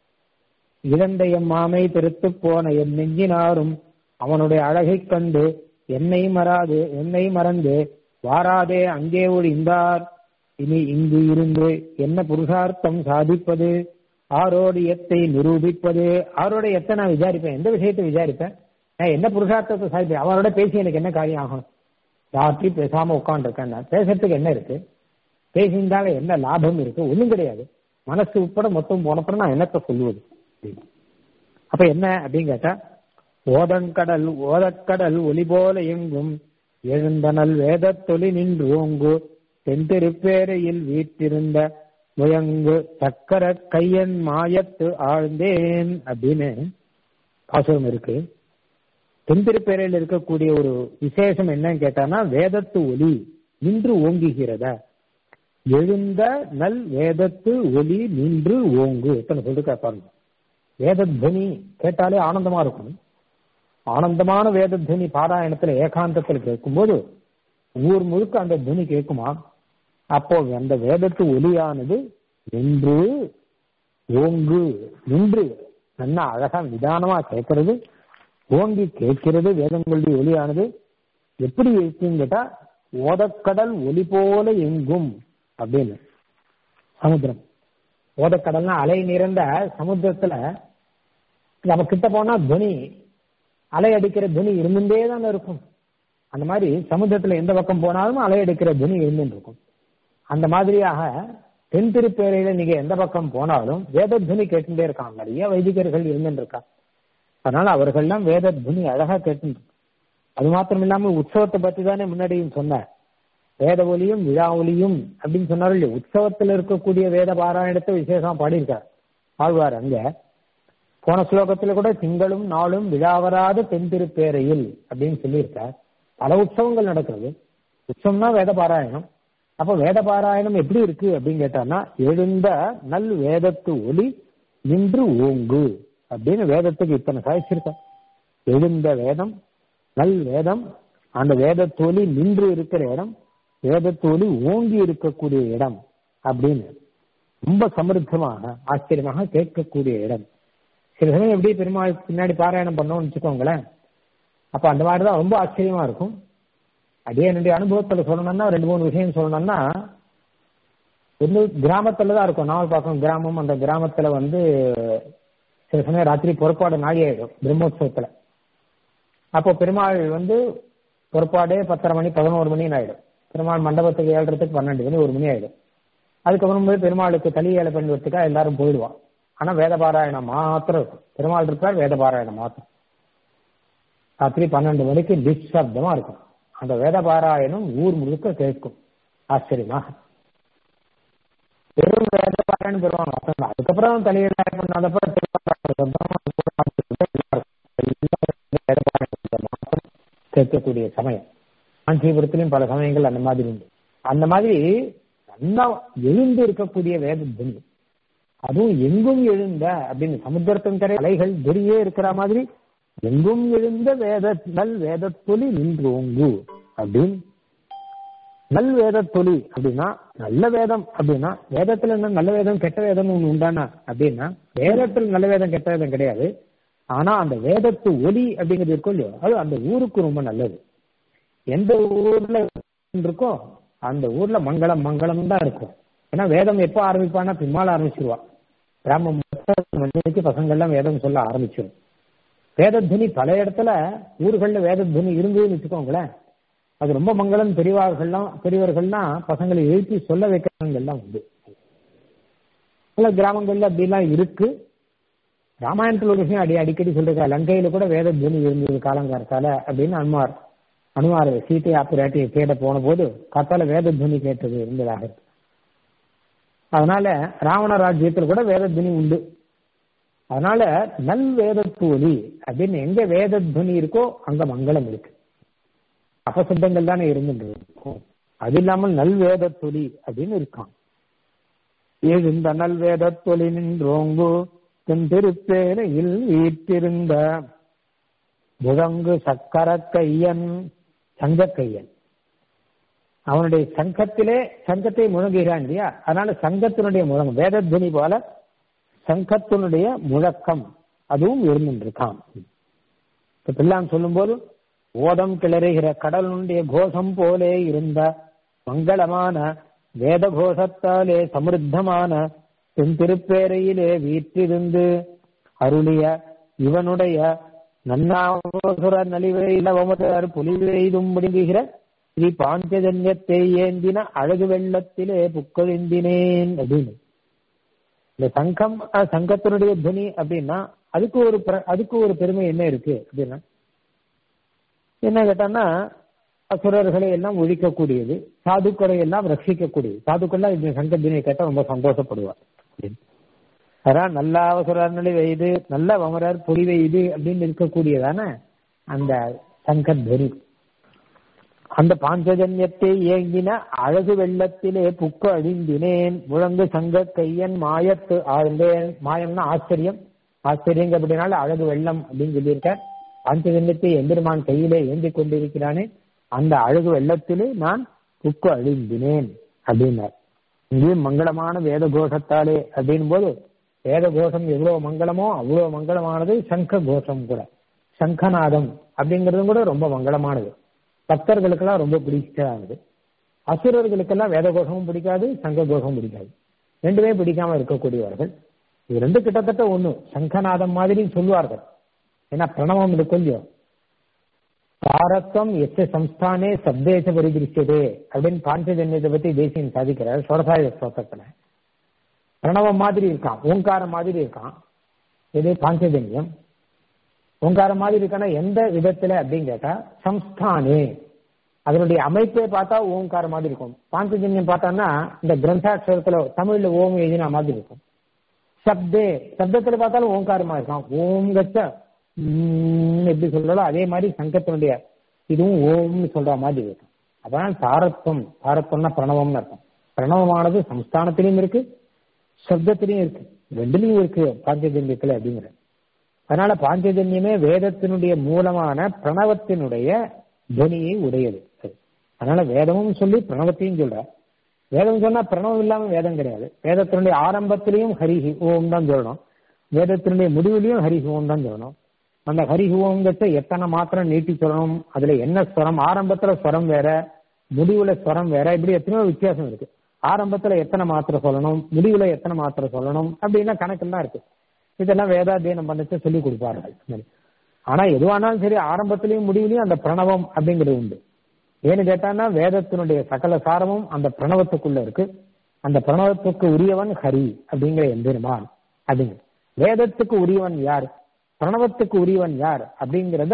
இழந்த எம் மாமை பெருத்து போன என் நெஞ்சினாரும் அவனுடைய அழகைக் கண்டு என்னை மறாது என்னை மறந்து வாராதே அங்கே ஒழிந்தார் இனி இங்கு இருந்து என்ன புருஷார்த்தம் சாதிப்பது ஆரோடு எத்தை நிரூபிப்பது ஆரோட எத்தை நான் விசாரிப்பேன் எந்த விஷயத்தை விசாரிப்பேன் நான் என்ன புருஷார்த்தத்தை சாதிப்பேன் அவரோட பேசி எனக்கு என்ன காரியம் ஆகணும் ராத்திரி பேசாம உட்காந்துருக்கேன் பேசுறதுக்கு என்ன இருக்கு பேசியிருந்தால என்ன லாபம் இருக்கு ஒண்ணும் கிடையாது மனசு உட்பட மொத்தம் போனப்பறம் நான் என்னத்த சொல்லுவது அப்ப என்ன அப்படின்னு கேட்டா ஓதங்கடல் ஓதக்கடல் ஒளி போல எங்கும் எழுந்தனல் வேத தொழி நின்று ஓங்கு தென்திருப்பேரையில் வீற்றிருந்த முயங்கு சக்கர கையன் மாயத்து ஆழ்ந்தேன் அப்படின்னு பாசுரம் இருக்கு தென்திருப்பேரையில் இருக்கக்கூடிய ஒரு விசேஷம் என்னன்னு கேட்டானா வேதத்து ஒளி நின்று ஓங்குகிறத எழுந்த நல் வேதத்து ஒளி நின்று ஓங்கு எத்தனை சொல்லிருக்கா பாருங்க வேதத்வனி கேட்டாலே ஆனந்தமா இருக்கும் ஆனந்தமான வேதத்வனி பாராயணத்துல ஏகாந்தத்தில் கேட்கும்போது ஊர் முழுக்க அந்த துனி கேட்குமா அப்போ அந்த வேதத்து ஒலியானது நின்று ஓங்கு நின்று நல்லா அழகா நிதானமா கேட்கறது ஓங்கி கேட்கிறது வேதங்களுடைய ஒலியானது எப்படி இருக்குன்னு கேட்டா ஓதக்கடல் ஒலி போல எங்கும் அப்படின்னு சமுத்திரம் ஓதக்கடல்னா அலை நிறைந்த சமுத்திரத்துல நம்ம கிட்ட போனா துனி அலை அடிக்கிற துனி இருந்துட்டே தானே இருக்கும் அந்த மாதிரி சமுத்திரத்துல எந்த பக்கம் போனாலும் அலை அடிக்கிற துனி இருந்துட்டு இருக்கும் அந்த மாதிரியாக தென் திருப்பேரையில நீங்க எந்த பக்கம் போனாலும் வேத துனி கேட்டுட்டே இருக்காங்க நிறைய வைதிகர்கள் இருந்துட்டு இருக்கா அதனால அவர்கள்லாம் வேத துனி அழகா கேட்டு அது மாத்திரம் இல்லாம உற்சவத்தை பத்தி தானே முன்னாடியும் சொன்னார் வேத ஒலியும் விழா ஒலியும் அப்படின்னு சொன்னார் இல்லையா உற்சவத்தில் இருக்கக்கூடிய வேத பாராயணத்தை விசேஷமா பாடியிருக்கார் ஆழ்வார் அங்க போன ஸ்லோகத்துல கூட திங்களும் நாளும் விழாவராத தென் திருப்பேரையில் அப்படின்னு சொல்லியிருக்கார் பல உற்சவங்கள் நடக்கிறது உற்சவம்னா வேத பாராயணம் அப்ப வேத பாராயணம் எப்படி இருக்கு அப்படின்னு கேட்டான்னா எழுந்த நல் வேதத்து ஒலி நின்று ஓங்கு அப்படின்னு வேதத்துக்கு இத்தனை சாதிச்சிருக்க எழுந்த வேதம் நல் வேதம் அந்த வேதத்தொலி நின்று இருக்கிற இடம் வேதத்தொலி ஓங்கி இருக்கக்கூடிய இடம் அப்படின்னு ரொம்ப சமருத்தமாக ஆச்சரியமாக கேட்கக்கூடிய இடம் சில சமயம் எப்படி பெருமாள் பின்னாடி பாராயணம் பண்ணோம்னு வச்சுக்கோங்களேன் அப்ப அந்த மாதிரிதான் ரொம்ப ஆச்சரியமா இருக்கும் அதே என்னுடைய அனுபவத்துல சொல்லணும்னா ரெண்டு மூணு விஷயம் சொல்லணும்னா வந்து கிராமத்துல தான் இருக்கும் நாவல்பாக்கம் கிராமம் அந்த கிராமத்துல வந்து சில சமயம் ராத்திரி புறப்பாடு நாளி ஆயிடும் பிரம்மோத்சவத்துல அப்போ பெருமாள் வந்து புறப்பாடே பத்தரை மணி பதினோரு மணி ஆயிடும் பெருமாள் மண்டபத்துக்கு ஏழுறதுக்கு பன்னெண்டு மணி ஒரு மணி ஆயிடும் அதுக்கப்புறம் போய் பெருமாளுக்கு தலி ஏழை பண்ணுறதுக்கா எல்லாரும் போயிடுவான் ஆனா வேத பாராயணம் மாத்திரம் இருக்கும் பெருமாள் இருப்பார் வேத பாராயணம் மாத்திரம் ராத்திரி பன்னெண்டு மணிக்கு நிசப்தமா இருக்கும் அந்த வேத பாராயணம் ஊர் முழுக்க கேட்கும் ஆச்சரியமாக வெறும் வேத பாராயணம் பெறுவாங்க அதுக்கப்புறம் தலையில பண்ணாதப்ப கேட்கக்கூடிய சமயம் காஞ்சிபுரத்திலும் பல சமயங்கள் அந்த மாதிரி உண்டு அந்த மாதிரி நல்லா எழுந்து இருக்கக்கூடிய வேத துணி அதுவும் எங்கும் எழுந்த அப்படின்னு சமுத்திரத்தின் கரை அலைகள் துரியே இருக்கிற மாதிரி எங்கும் எழுந்த வேத நல் வேதத்தொலி நின்றோங்கு அப்படின்னு நல் வேத தொழி அப்படின்னா நல்ல வேதம் அப்படின்னா வேதத்துல என்ன நல்ல வேதம் கெட்ட வேதம் ஒண்ணு உண்டானா அப்படின்னா வேதத்துல நல்ல வேதம் கெட்ட வேதம் கிடையாது ஆனா அந்த வேதத்து ஒலி அப்படிங்கிறது இருக்கும் இல்லையோ அது அந்த ஊருக்கு ரொம்ப நல்லது எந்த ஊர்ல இருக்கோ அந்த ஊர்ல மங்களம் மங்களம் தான் இருக்கும் ஏன்னா வேதம் எப்போ ஆரம்பிப்பான்னா பின்னால் ஆரம்பிச்சிருவா கிராம மணிக்கு பசங்க எல்லாம் வேதம் சொல்ல ஆரம்பிச்சிடும் வேதத்வனி பல இடத்துல ஊர்கள்ல வேதத்வனி இருந்ததுன்னு வச்சுக்கோங்களேன் அது ரொம்ப மங்களம் பெரியவார்கள்லாம் பெரியவர்கள்லாம் பசங்களை எழுப்பி சொல்ல வைக்கிறவங்கெல்லாம் உண்டு சில கிராமங்கள்ல அப்படிலாம் இருக்கு ராமாயணத்துல ஒரு விஷயம் அடி அடிக்கடி சொல்லிருக்கா லங்கையில கூட வேத துவனி இருந்தது காலங்காலத்தால அப்படின்னு அனுமார் அனுமார் சீத்தை ஆப்பிராட்டி தேட போன போது கத்தால வேத துவனி கேட்டது இருந்ததாக இருக்கு அதனால ராவண ராஜ்யத்தில் கூட வேத துவனி உண்டு அதனால நல் வேதத்துவலி அப்படின்னு எங்க வேத துவனி இருக்கோ அங்க மங்களம் இருக்கு அபசப்தங்கள் தானே இருந்துட்டு இருக்கும் அது இல்லாமல் நல் வேதத்தொலி அப்படின்னு இருக்கான் எழுந்த நல் வேதத்தொலி நின்றோங்கு தென் திருப்பேனையில் வீற்றிருந்த முழங்கு சக்கர கையன் சங்க கையன் அவனுடைய சங்கத்திலே சங்கத்தை முழங்குகிறான் இல்லையா அதனால சங்கத்தினுடைய முழங்கம் வேதத்வனி போல சங்கத்தினுடைய முழக்கம் அதுவும் இருந்துருக்கான் இப்ப பிள்ளான் சொல்லும்போது ஓதம் கிளறுகிற கடலுடைய கோஷம் போலே இருந்த மங்களமான வேத கோஷத்தாலே சமிருத்தமான தென் திருப்பேரையிலே வீற்றிருந்து அருளிய இவனுடைய நன்னாசுர நலிவை இளவமதர் புலிவெய்தும் முடிங்குகிற ஸ்ரீ பாஞ்சஜன்யத்தை ஏந்தின அழகு வெள்ளத்திலே புக்கழிந்தினேன் அப்படின்னு இந்த சங்கம் சங்கத்தினுடைய துனி அப்படின்னா அதுக்கு ஒரு அதுக்கு ஒரு பெருமை என்ன இருக்கு அப்படின்னா என்ன கேட்டான்னா அசுரர்களை எல்லாம் ஒழிக்கக்கூடியது சாதுக்களை எல்லாம் ரட்சிக்கக்கூடியது சாதுக்கள்லாம் இந்த சங்கத்தினை கேட்டால் ரொம்ப சந்தோஷப்படுவார் அதான் நல்ல அவசர நிலை வைது நல்ல வமரர் பொறி வைது அப்படின்னு இருக்கக்கூடியதான அந்த சங்கத்வனி அந்த பாஞ்சஜன்யத்தை ஏங்கின அழகு வெள்ளத்திலே புக்க அழிந்தினேன் முழங்கு சங்க கையன் மாயத்து ஆழ்ந்தேன் மாயம்னா ஆச்சரியம் ஆச்சரியங்க அப்படின்னால அழகு வெள்ளம் அப்படின்னு சொல்லியிருக்கார் பாஞ்சஜன்யத்தை எம்பெருமான் கையிலே ஏந்தி கொண்டிருக்கிறானே அந்த அழகு வெள்ளத்திலே நான் புக்கு அழிந்தினேன் அப்படின்னார் இங்கேயும் மங்களமான வேத கோஷத்தாலே அப்படின் போது வேத கோஷம் எவ்வளவு மங்களமோ அவ்வளவு மங்களமானது சங்க கோஷம் கூட சங்கநாதம் அப்படிங்கிறதும் கூட ரொம்ப மங்களமானது பக்தர்களுக்கெல்லாம் ரொம்ப பிடிச்சதானது அசுரர்களுக்கெல்லாம் வேத கோஷமும் பிடிக்காது சங்க கோஷமும் பிடிக்காது ரெண்டுமே பிடிக்காம இருக்கக்கூடியவர்கள் இது ரெண்டு கிட்டத்தட்ட ஒண்ணு சங்கநாதம் மாதிரி சொல்லுவார்கள் ஏன்னா பிரணவம் இருக்கும் இல்லையோ பாரத்வம் எச்ச சம்ஸ்தானே சப்தேச பரிதிருச்சதே அப்படின்னு பாஞ்சஜன்யத்தை பத்தி தேசியன் சாதிக்கிறார் சோரசாய ஸ்லோகத்துல பிரணவம் மாதிரி இருக்கான் ஓங்காரம் மாதிரி இருக்கான் இது பாஞ்சஜன்யம் ஓங்காரம் மாதிரி இருக்கானா எந்த விதத்துல அப்படின்னு கேட்டா சம்ஸ்தானே அதனுடைய அமைப்பை பார்த்தா ஓங்காரம் மாதிரி இருக்கும் பாஞ்சஜன்யம் பார்த்தான்னா இந்த கிரந்தாட்சரத்துல தமிழ்ல ஓம் எழுதினா மாதிரி இருக்கும் சப்தே சப்தத்துல பார்த்தாலும் ஓங்காரமா இருக்கான் ஓம் கச்ச எப்படி சொல்றாலும் அதே மாதிரி சங்கத்தினுடைய இதுவும் ஓம்னு சொல்ற மாதிரி இருக்கும் அதான் சாரத்வம் சாரத்வம்னா பிரணவம்னு அர்த்தம் பிரணவமானது சம்ஸ்தானத்திலையும் இருக்கு சப்தத்திலையும் இருக்கு ரெண்டுலையும் இருக்கு பாஞ்சஜன்யத்துல அப்படிங்கிற அதனால பாஞ்சஜன்யமே வேதத்தினுடைய மூலமான பிரணவத்தினுடைய துவனியை உடையது அதனால வேதமும் சொல்லி பிரணவத்தையும் சொல்ற வேதம் சொன்னா பிரணவம் இல்லாம வேதம் கிடையாது வேதத்தினுடைய ஆரம்பத்திலையும் ஹரிஹி ஓம் தான் சொல்லணும் வேதத்தினுடைய முடிவிலையும் ஹரிஹி ஓம் தான் சொல்லணும் அந்த ஹரிஹுவங்கிறத எத்தனை மாத்திரம் நீட்டி சொல்லணும் அதுல என்ன ஸ்வரம் ஆரம்பத்துல ஸ்வரம் வேற முடிவுல ஸ்வரம் வேற இப்படி எத்தனையோ வித்தியாசம் இருக்கு ஆரம்பத்துல எத்தனை மாத்திரை சொல்லணும் முடிவுல எத்தனை மாத்திரை சொல்லணும் அப்படின்னா கணக்கெல்லாம் இருக்கு இதெல்லாம் வேதாத்தியனம் பண்ணிட்டு சொல்லி கொடுப்பார்கள் ஆனா எதுவானாலும் சரி ஆரம்பத்திலையும் முடிவுலையும் அந்த பிரணவம் அப்படிங்கிறது உண்டு ஏன்னு கேட்டான்னா வேதத்தினுடைய சகல சாரமும் அந்த பிரணவத்துக்குள்ள இருக்கு அந்த பிரணவத்துக்கு உரியவன் ஹரி அப்படிங்கிற எம்பெருமான் அப்படிங்க வேதத்துக்கு உரியவன் யார் பிரணவத்துக்கு உரியவன் யார் அப்படிங்கிறத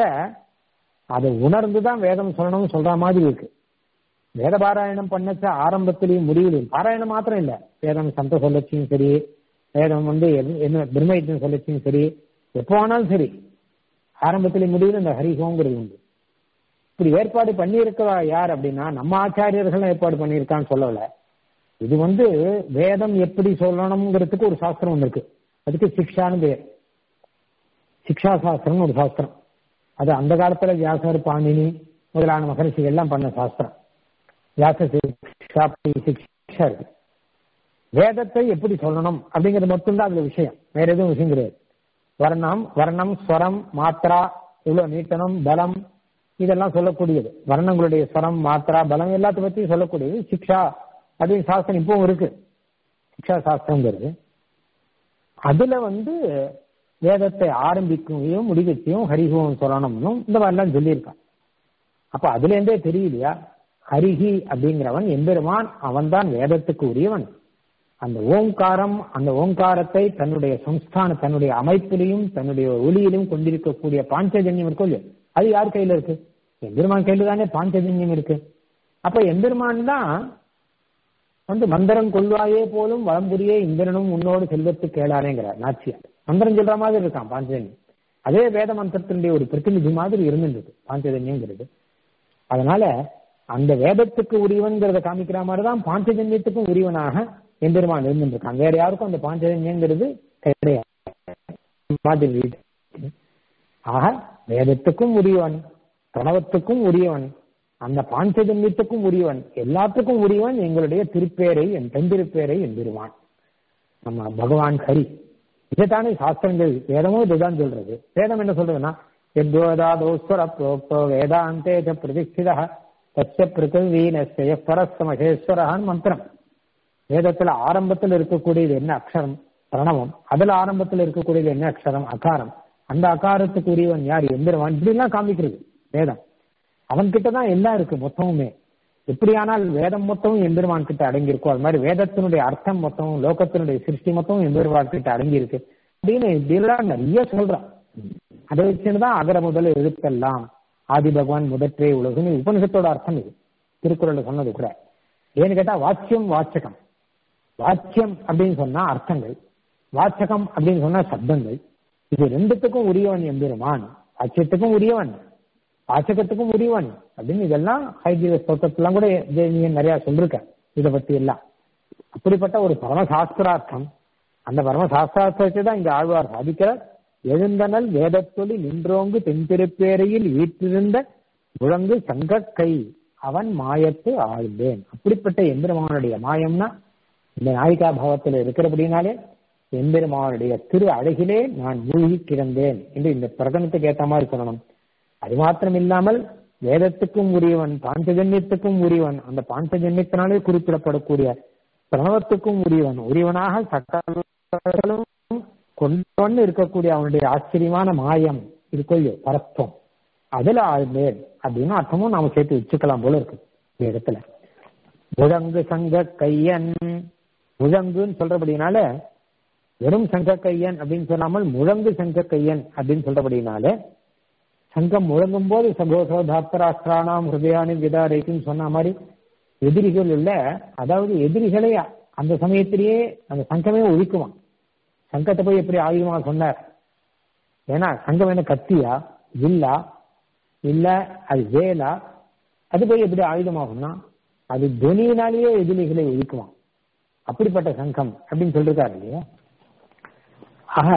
அதை உணர்ந்துதான் வேதம் சொல்லணும்னு சொல்ற மாதிரி இருக்கு வேத பாராயணம் பண்ணச்ச ஆரம்பத்திலையும் முடிவிலையும் பாராயணம் மாத்திரம் இல்ல வேதம் சந்த சொல்லச்சியும் சரி வேதம் வந்து என்ன பிரம்மயத்தின் சொல்லச்சியும் சரி எப்போ ஆனாலும் சரி ஆரம்பத்திலையும் முடிவில் இந்த ஹரிஹோங்கிறது உண்டு இப்படி ஏற்பாடு பண்ணியிருக்கவா யார் அப்படின்னா நம்ம ஆச்சாரியர்களும் ஏற்பாடு பண்ணியிருக்கான்னு சொல்லல இது வந்து வேதம் எப்படி சொல்லணுங்கிறதுக்கு ஒரு சாஸ்திரம் ஒன்று இருக்கு அதுக்கு சிக்ஷான்னு பேர் சிக்ஷா சாஸ்திரம்னு ஒரு சாஸ்திரம் அது அந்த காலத்துல வியாசர் பாணினி முதலான மகரிஷிகள் எல்லாம் பண்ண சாஸ்திரம் வியாச சிக்ஷா சிக்ஷா இருக்கு வேதத்தை எப்படி சொல்லணும் அப்படிங்கிறது மட்டும்தான் அதுல விஷயம் வேற எதுவும் விஷயம் கிடையாது வர்ணம் வர்ணம் ஸ்வரம் மாத்ரா இவ்வளவு நீட்டனம் பலம் இதெல்லாம் சொல்லக்கூடியது வர்ணங்களுடைய ஸ்வரம் மாத்ரா பலம் எல்லாத்த பத்தியும் சொல்லக்கூடியது சிக்ஷா அப்படின்னு சாஸ்திரம் இப்பவும் இருக்கு சிக்ஷா சாஸ்திரங்கிறது அதுல வந்து வேதத்தை ஆரம்பிக்கையும் முடிக்கத்தையும் ஹரிஹோம் சொல்லணும்னு இந்த மாதிரிலாம் சொல்லியிருக்கான் அப்ப அதுல இருந்தே தெரியலையா ஹரிஹி அப்படிங்கிறவன் எம்பெருமான் அவன்தான் வேதத்துக்கு உரியவன் அந்த ஓங்காரம் அந்த ஓங்காரத்தை தன்னுடைய சம்ஸ்தான தன்னுடைய அமைப்பிலையும் தன்னுடைய ஒளியிலும் கொண்டிருக்கக்கூடிய பாஞ்சஜன்யம் இருக்கும் இல்லையா அது யார் கையில இருக்கு எம்பெருமான் கையில தானே பாஞ்சஜன்யம் இருக்கு அப்ப எம்பெருமான் தான் வந்து மந்திரம் கொள்வாயே போலும் வளம்புரியே இந்திரனும் உன்னோடு செல்வத்து கேளாரேங்கிறார் நாச்சியார் மந்திரம் சொல்ற மாதிரி இருக்கான் பாஞ்சஜன்யம் அதே வேத மந்திரத்தினுடைய ஒரு பிரதிநிதி மாதிரி இருந்துருக்கு பாஞ்சஜன்யங்கிறது அதனால அந்த வேதத்துக்கு உரியவன்கிறத காமிக்கிற மாதிரிதான் பாஞ்சஜன்யத்துக்கும் உரியவனாக எம்பெருமான் இருந்துருக்கான் வேற யாருக்கும் அந்த பாஞ்சஜன்யங்கிறது கிடையாது மாதிரி ஆக வேதத்துக்கும் உரியவன் பிரணவத்துக்கும் உரியவன் அந்த பாஞ்சஜன்யத்துக்கும் உரியவன் எல்லாத்துக்கும் உரியவன் எங்களுடைய திருப்பேரை என் தெந்திருப்பேரை எம்பெருமான் நம்ம பகவான் ஹரி இதைத்தானே சாஸ்திரங்கள் வேதமும் இதுதான் சொல்றது வேதம் என்ன சொல்றதுன்னா எத்வோதாதோஸ்வர புரோக்தோ வேதாந்தே பிரதிஷ்டித தச்ச பிருத்திவீனஸ்ய பரஸ்தமகேஸ்வரஹான் மந்திரம் வேதத்துல ஆரம்பத்தில் இருக்கக்கூடியது என்ன அக்ஷரம் பிரணவம் அதுல ஆரம்பத்தில் இருக்கக்கூடியது என்ன அக்ஷரம் அகாரம் அந்த அகாரத்துக்கு உரியவன் யார் எந்திரவான் இப்படி எல்லாம் காமிக்கிறது வேதம் அவன் கிட்டதான் எல்லாம் இருக்கு மொத்தமுமே எப்படியானால் வேதம் மொத்தமும் எம்பெருமான் கிட்ட அடங்கி இருக்கும் அது மாதிரி வேதத்தினுடைய அர்த்தம் மொத்தமும் லோகத்தினுடைய சிருஷ்டி மொத்தமும் எம்பெருமான் கிட்ட அடங்கி இருக்கு அப்படின்னு இப்படிலாம் நிறைய சொல்றான் அதை வச்சுதான் அகர முதல் எழுத்தெல்லாம் ஆதி பகவான் முதற்றே உலகம் உபனிஷத்தோட அர்த்தம் இது திருக்குறள் சொன்னது கூட ஏன்னு கேட்டா வாக்கியம் வாச்சகம் வாக்கியம் அப்படின்னு சொன்னா அர்த்தங்கள் வாச்சகம் அப்படின்னு சொன்னா சப்தங்கள் இது ரெண்டுத்துக்கும் உரியவன் எம்பெருமான் வாக்கியத்துக்கும் உரியவன் வாச்சகத்துக்கும் உரியவன் அப்படின்னு இதெல்லாம் ஹைகிர ஸ்தோத்திரத்தெல்லாம் கூட ஜெயமியன் நிறைய சொல்லிருக்க இதை பத்தி எல்லாம் அப்படிப்பட்ட ஒரு பரமசாஸ்திரார்த்தம் அந்த பரமசாஸ்திரார்த்தத்தை தான் இங்க ஆழ்வார் சாதிக்கிறார் எழுந்தனல் வேதத்தொலி நின்றோங்கு தென்திருப்பேரையில் வீற்றிருந்த முழங்கு சங்க கை அவன் மாயத்து ஆழ்ந்தேன் அப்படிப்பட்ட எம்பெருமானுடைய மாயம்னா இந்த நாயிகா பாவத்தில் இருக்கிறபடினாலே எம்பெருமானுடைய திரு அழகிலே நான் மூழ்கி கிடந்தேன் என்று இந்த பிரகடனத்துக்கு ஏற்ற மாதிரி சொல்லணும் அது மாத்திரம் இல்லாமல் வேதத்துக்கும் உரியவன் பாஞ்சஜன்யத்துக்கும் உரியவன் அந்த பாஞ்சஜன்யத்தினாலே குறிப்பிடப்படக்கூடிய பிரணவத்துக்கும் உரியவன் உரியவனாக சகலும் கொண்டு இருக்கக்கூடிய அவனுடைய ஆச்சரியமான மாயம் இருக்கொள்ளியோ பரத்துவம் அதுல ஆழ்ந்தேன் அப்படின்னு அர்த்தமும் நாம சேர்த்து வச்சுக்கலாம் போல இருக்கு இந்த இடத்துல முழங்கு சங்க கையன் முழங்குன்னு சொல்றபடினால வெறும் சங்க கையன் அப்படின்னு சொல்லாமல் முழங்கு சங்க கையன் அப்படின்னு சொல்றபடினால சங்கம் முழங்கும் போது சகோசோ தாத்தராஷ்டிரானாம் ஹிருதயானி விதாரைக்குன்னு சொன்ன மாதிரி எதிரிகள் உள்ள அதாவது எதிரிகளே அந்த சமயத்திலேயே அந்த சங்கமே ஒழிக்குமா சங்கத்தை போய் எப்படி ஆயுதமா சொன்னார் ஏன்னா சங்கம் என்ன கத்தியா வில்லா இல்ல அது வேலா அது போய் எப்படி ஆயுதமாகும்னா அது துணியினாலேயே எதிரிகளை ஒழிக்குமா அப்படிப்பட்ட சங்கம் அப்படின்னு சொல்லிருக்காரு இல்லையா ஆக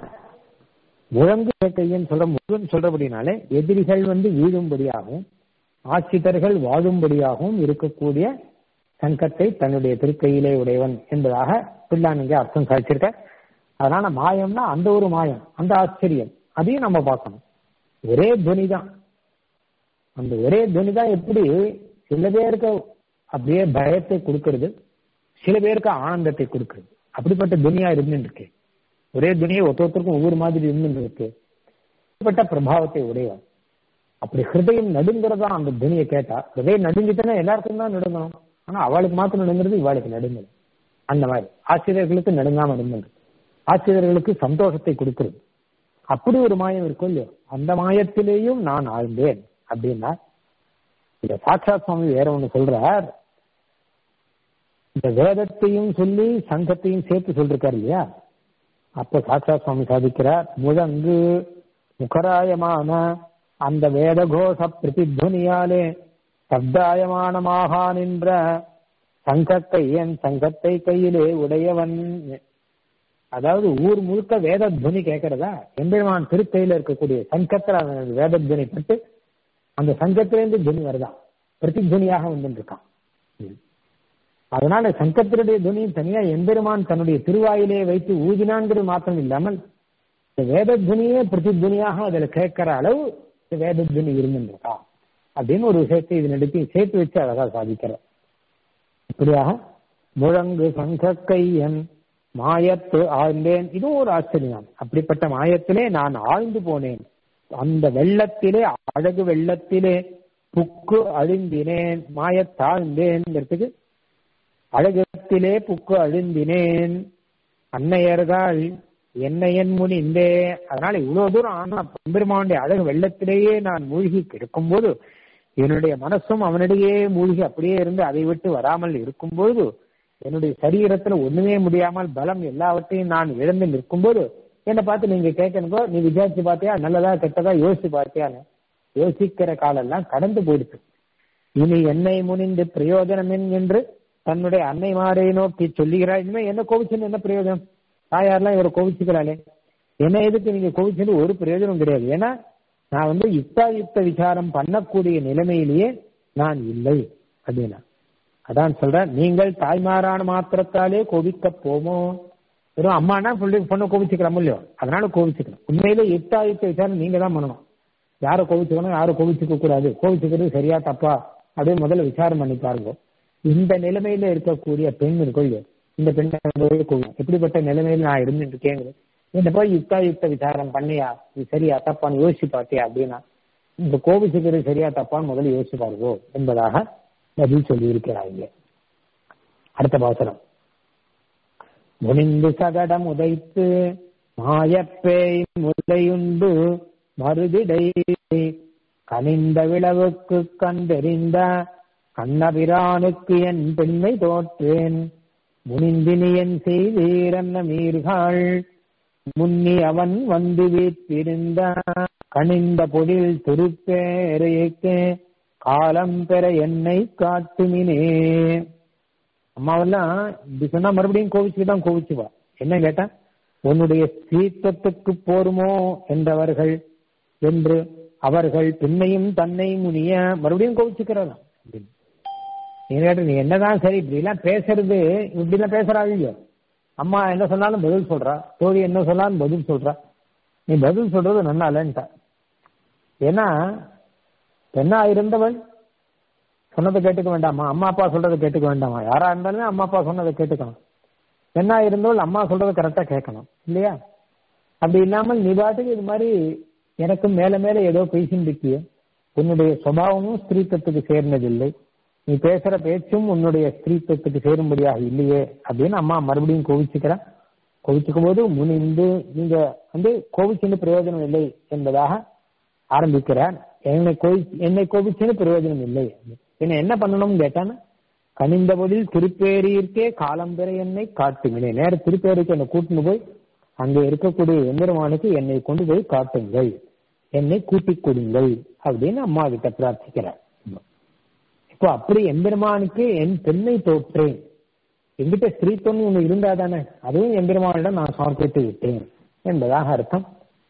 முழங்கு கையன் சொல்ற முருகன் சொல்றபடினாலே எதிரிகள் வந்து வீழும்படியாகவும் ஆட்சித்தர்கள் வாழும்படியாகவும் இருக்கக்கூடிய சங்கத்தை தன்னுடைய திருக்கையிலே உடையவன் என்பதாக பிள்ளான் இங்கே அர்த்தம் சாதிச்சிருக்க அதனால மாயம்னா அந்த ஒரு மாயம் அந்த ஆச்சரியம் அதையும் நம்ம பார்க்கணும் ஒரே துவனி தான் அந்த ஒரே துவனி தான் எப்படி சில பேருக்கு அப்படியே பயத்தை கொடுக்கறது சில பேருக்கு ஆனந்தத்தை கொடுக்கறது அப்படிப்பட்ட துனியா இருந்துட்டு இருக்கு ஒரே துணியை ஒருத்தருக்கும் ஒவ்வொரு மாதிரி இருந்துட்டு இருக்கு அப்படிப்பட்ட பிரபாவத்தை உடையவன் அப்படி ஹிருதயம் நடுங்கிறதா அந்த துணியை கேட்டா ஹிருதயம் நடுங்கிட்டனா எல்லாருக்கும் தான் நடுங்கணும் ஆனா அவளுக்கு மாத்திரம் நடுங்கிறது இவாளுக்கு நடுங்கல் அந்த மாதிரி ஆசிரியர்களுக்கு நடுங்காம நடுங்கிறது ஆசிரியர்களுக்கு சந்தோஷத்தை கொடுக்கிறது அப்படி ஒரு மாயம் இருக்கும் இல்லையோ அந்த மாயத்திலேயும் நான் ஆழ்ந்தேன் அப்படின்னா இந்த சாட்சாத் சுவாமி வேற ஒண்ணு சொல்றார் இந்த வேதத்தையும் சொல்லி சங்கத்தையும் சேர்த்து சொல்லிருக்காரு இல்லையா அப்ப சாட்சா சுவாமி சாதிக்கிறார் முழங்கு முகராயமான அந்த வேதகோஷ பிரதித்வனியாலே சப்தாயமானமாக நின்ற சங்க கையன் சங்கத்தை கையிலே உடையவன் அதாவது ஊர் முழுக்க வேத துவனி கேட்கிறதா எம்பெருமான் திருக்கையில இருக்கக்கூடிய சங்கத்துல வேத துவனி பட்டு அந்த சங்கத்திலேருந்து துணி வருதான் பிரதித்வனியாக வந்துட்டு இருக்கான் அதனால சங்கத்தினுடைய துணியும் தனியா எம்பெருமான் தன்னுடைய திருவாயிலே வைத்து ஊதினான்கிறது மாத்திரம் இல்லாமல் இந்த வேதத்வனியே பிரதித்வனியாக அதுல கேட்கிற அளவு இந்த வேதத்வனி இருந்துருக்கா அப்படின்னு ஒரு விஷயத்தை இதனிடத்தை சேர்த்து வச்சு அழகா சாதிக்கிற இப்படியாக முழங்கு சங்க கையன் மாயத்து ஆழ்ந்தேன் இதுவும் ஒரு ஆச்சரியம் அப்படிப்பட்ட மாயத்திலே நான் ஆழ்ந்து போனேன் அந்த வெள்ளத்திலே அழகு வெள்ளத்திலே புக்கு அழிந்தினேன் மாயத்தாழ்ந்தேன்ங்கிறதுக்கு அழகத்திலே புக்கு அழிந்தினேன் அன்னையர்கள் என்னையன் முனிந்தே அதனால இவ்வளவு தூரம் ஆனா பெருமானுடைய அழகு வெள்ளத்திலேயே நான் மூழ்கி கிடக்கும்போது என்னுடைய மனசும் அவனிடையே மூழ்கி அப்படியே இருந்து அதை விட்டு வராமல் இருக்கும்போது என்னுடைய சரீரத்துல ஒண்ணுமே முடியாமல் பலம் எல்லாவற்றையும் நான் இழந்து நிற்கும்போது என்னை பார்த்து நீங்க கேட்கணுங்கோ நீ விசாரிச்சு பார்த்தியா நல்லதா கெட்டதா யோசிச்சு பார்த்தியான்னு யோசிக்கிற காலெல்லாம் கடந்து போயிடுச்சு இனி என்னை முனிந்து பிரயோஜனம் என்று தன்னுடைய அன்னைமாரை நோக்கி சொல்லுகிறார் இனிமே என்ன கோவிச்சுன்னு என்ன பிரயோஜனம் தாயார்லாம் இவரை கோவிச்சுக்கிறாளே என்ன எதுக்கு நீங்க கோவிச்சது ஒரு பிரயோஜனம் கிடையாது ஏன்னா நான் வந்து யுக்தாயுக்த விசாரம் பண்ணக்கூடிய நிலைமையிலேயே நான் இல்லை அப்படின்னா அதான் சொல்றேன் நீங்கள் தாய்மாரான மாத்திரத்தாலே கோபிக்க போமோ வெறும் அம்மானா சொல்லி பொண்ணை கோபிச்சுக்கிறோம் இல்லையோ அதனால கோபிச்சுக்கணும் உண்மையிலே யுக்தாயுக்த விசாரம் நீங்க தான் பண்ணணும் யாரை கோவிச்சுக்கணும் யாரை கோவிச்சுக்க கூடாது கோவிச்சுக்கிறது சரியா தப்பா அப்படின்னு முதல்ல விசாரம் பண்ணி பாருங்க இந்த நிலைமையில இருக்கக்கூடிய பெண் இருக்கோ இந்த பெண் எப்படிப்பட்ட நிலைமையில நான் இருந்துட்டு இருக்கேங்கிறது இந்த போய் யுக்தா யுக்த விசாரம் பண்ணியா இது சரியா தப்பான்னு யோசிச்சு பார்த்தியா அப்படின்னா இந்த கோபிச்சுக்கிறது சரியா தப்பான்னு முதல்ல யோசிச்சு பாருங்கோ என்பதாக பதில் சொல்லி இருக்கிறாங்க அடுத்த பாசனம் முனிந்து சகடம் உதைத்து மாயப்பேய் முல்லையுண்டு மருதிடை கனிந்த விளவுக்கு கண்டெறிந்த கண்ணபிரானுக்கு என் பெண்மை தோற்றேன் முனிந்தினியன் செய்தீரன்ன மீர்கள் முன்னி அவன் வந்து வீற்றிருந்த கனிந்த பொடில் திருப்பேரையக்கு காலம் பெற என்னை காட்டுமினே அம்மாவெல்லாம் இப்படி சொன்னா மறுபடியும் கோவிச்சுக்கு தான் கோவிச்சுவா என்ன கேட்டா உன்னுடைய ஸ்ரீத்துவத்துக்கு போருமோ என்றவர்கள் என்று அவர்கள் பின்னையும் தன்னை முனிய மறுபடியும் கோவிச்சுக்கிறாராம் நீ கேட்ட நீ என்னதான் சரி இப்படி எல்லாம் பேசுறது இப்படி எல்லாம் பேசுறாங்க இல்லையோ அம்மா என்ன சொன்னாலும் பதில் சொல்றா தோழி என்ன சொன்னாலும் பதில் சொல்றா நீ பதில் சொல்றது நல்லா இல்லைன்ட்டா ஏன்னா பெண்ணா இருந்தவள் சொன்னதை கேட்டுக்க வேண்டாமா அம்மா அப்பா சொல்றதை கேட்டுக்க வேண்டாமா யாரா இருந்தாலுமே அம்மா அப்பா சொன்னதை கேட்டுக்கணும் பெண்ணா இருந்தவள் அம்மா சொல்றதை கரெக்டா கேட்கணும் இல்லையா அப்படி இல்லாமல் நீ பாட்டுக்கு இது மாதிரி எனக்கும் மேல மேல ஏதோ பேசிட்டு இருக்கிய உன்னுடைய சுபாவமும் ஸ்திரீத்துவத்துக்கு சேர்ந்ததில்லை நீ பேசுற பேச்சும் உன்னுடைய ஸ்திரீத்துவத்துக்கு சேரும்படியாக இல்லையே அப்படின்னு அம்மா மறுபடியும் கோவிச்சுக்கிறான் கோவிச்சுக்கும் போது முனிந்து நீங்க வந்து கோவிச்சுன்னு பிரயோஜனம் இல்லை என்பதாக ஆரம்பிக்கிறார் என்னை கோவி என்னை கோபிச்சுன்னு பிரயோஜனம் இல்லை என்ன என்ன பண்ணணும்னு கேட்டானா கனிந்தபடில் திருப்பேரியிருக்கே காலம் பெற என்னை காட்டுங்களே நேர திருப்பேருக்கு என்னை கூட்டின்னு போய் அங்க இருக்கக்கூடிய எம்பெருமானுக்கு என்னை கொண்டு போய் காட்டுங்கள் என்னை கூட்டிக் கொடுங்கள் அப்படின்னு அம்மா கிட்ட பிரார்த்திக்கிறார் இப்போ அப்படி எம்பெருமானுக்கு என் பெண்ணை தோற்றேன் எங்கிட்ட ஸ்திரீத்தொன்னு ஒண்ணு இருந்தா தானே அதுவும் எம்பெருமானிடம் நான் சமர்ப்பித்து விட்டேன் என்பதாக அர்த்தம்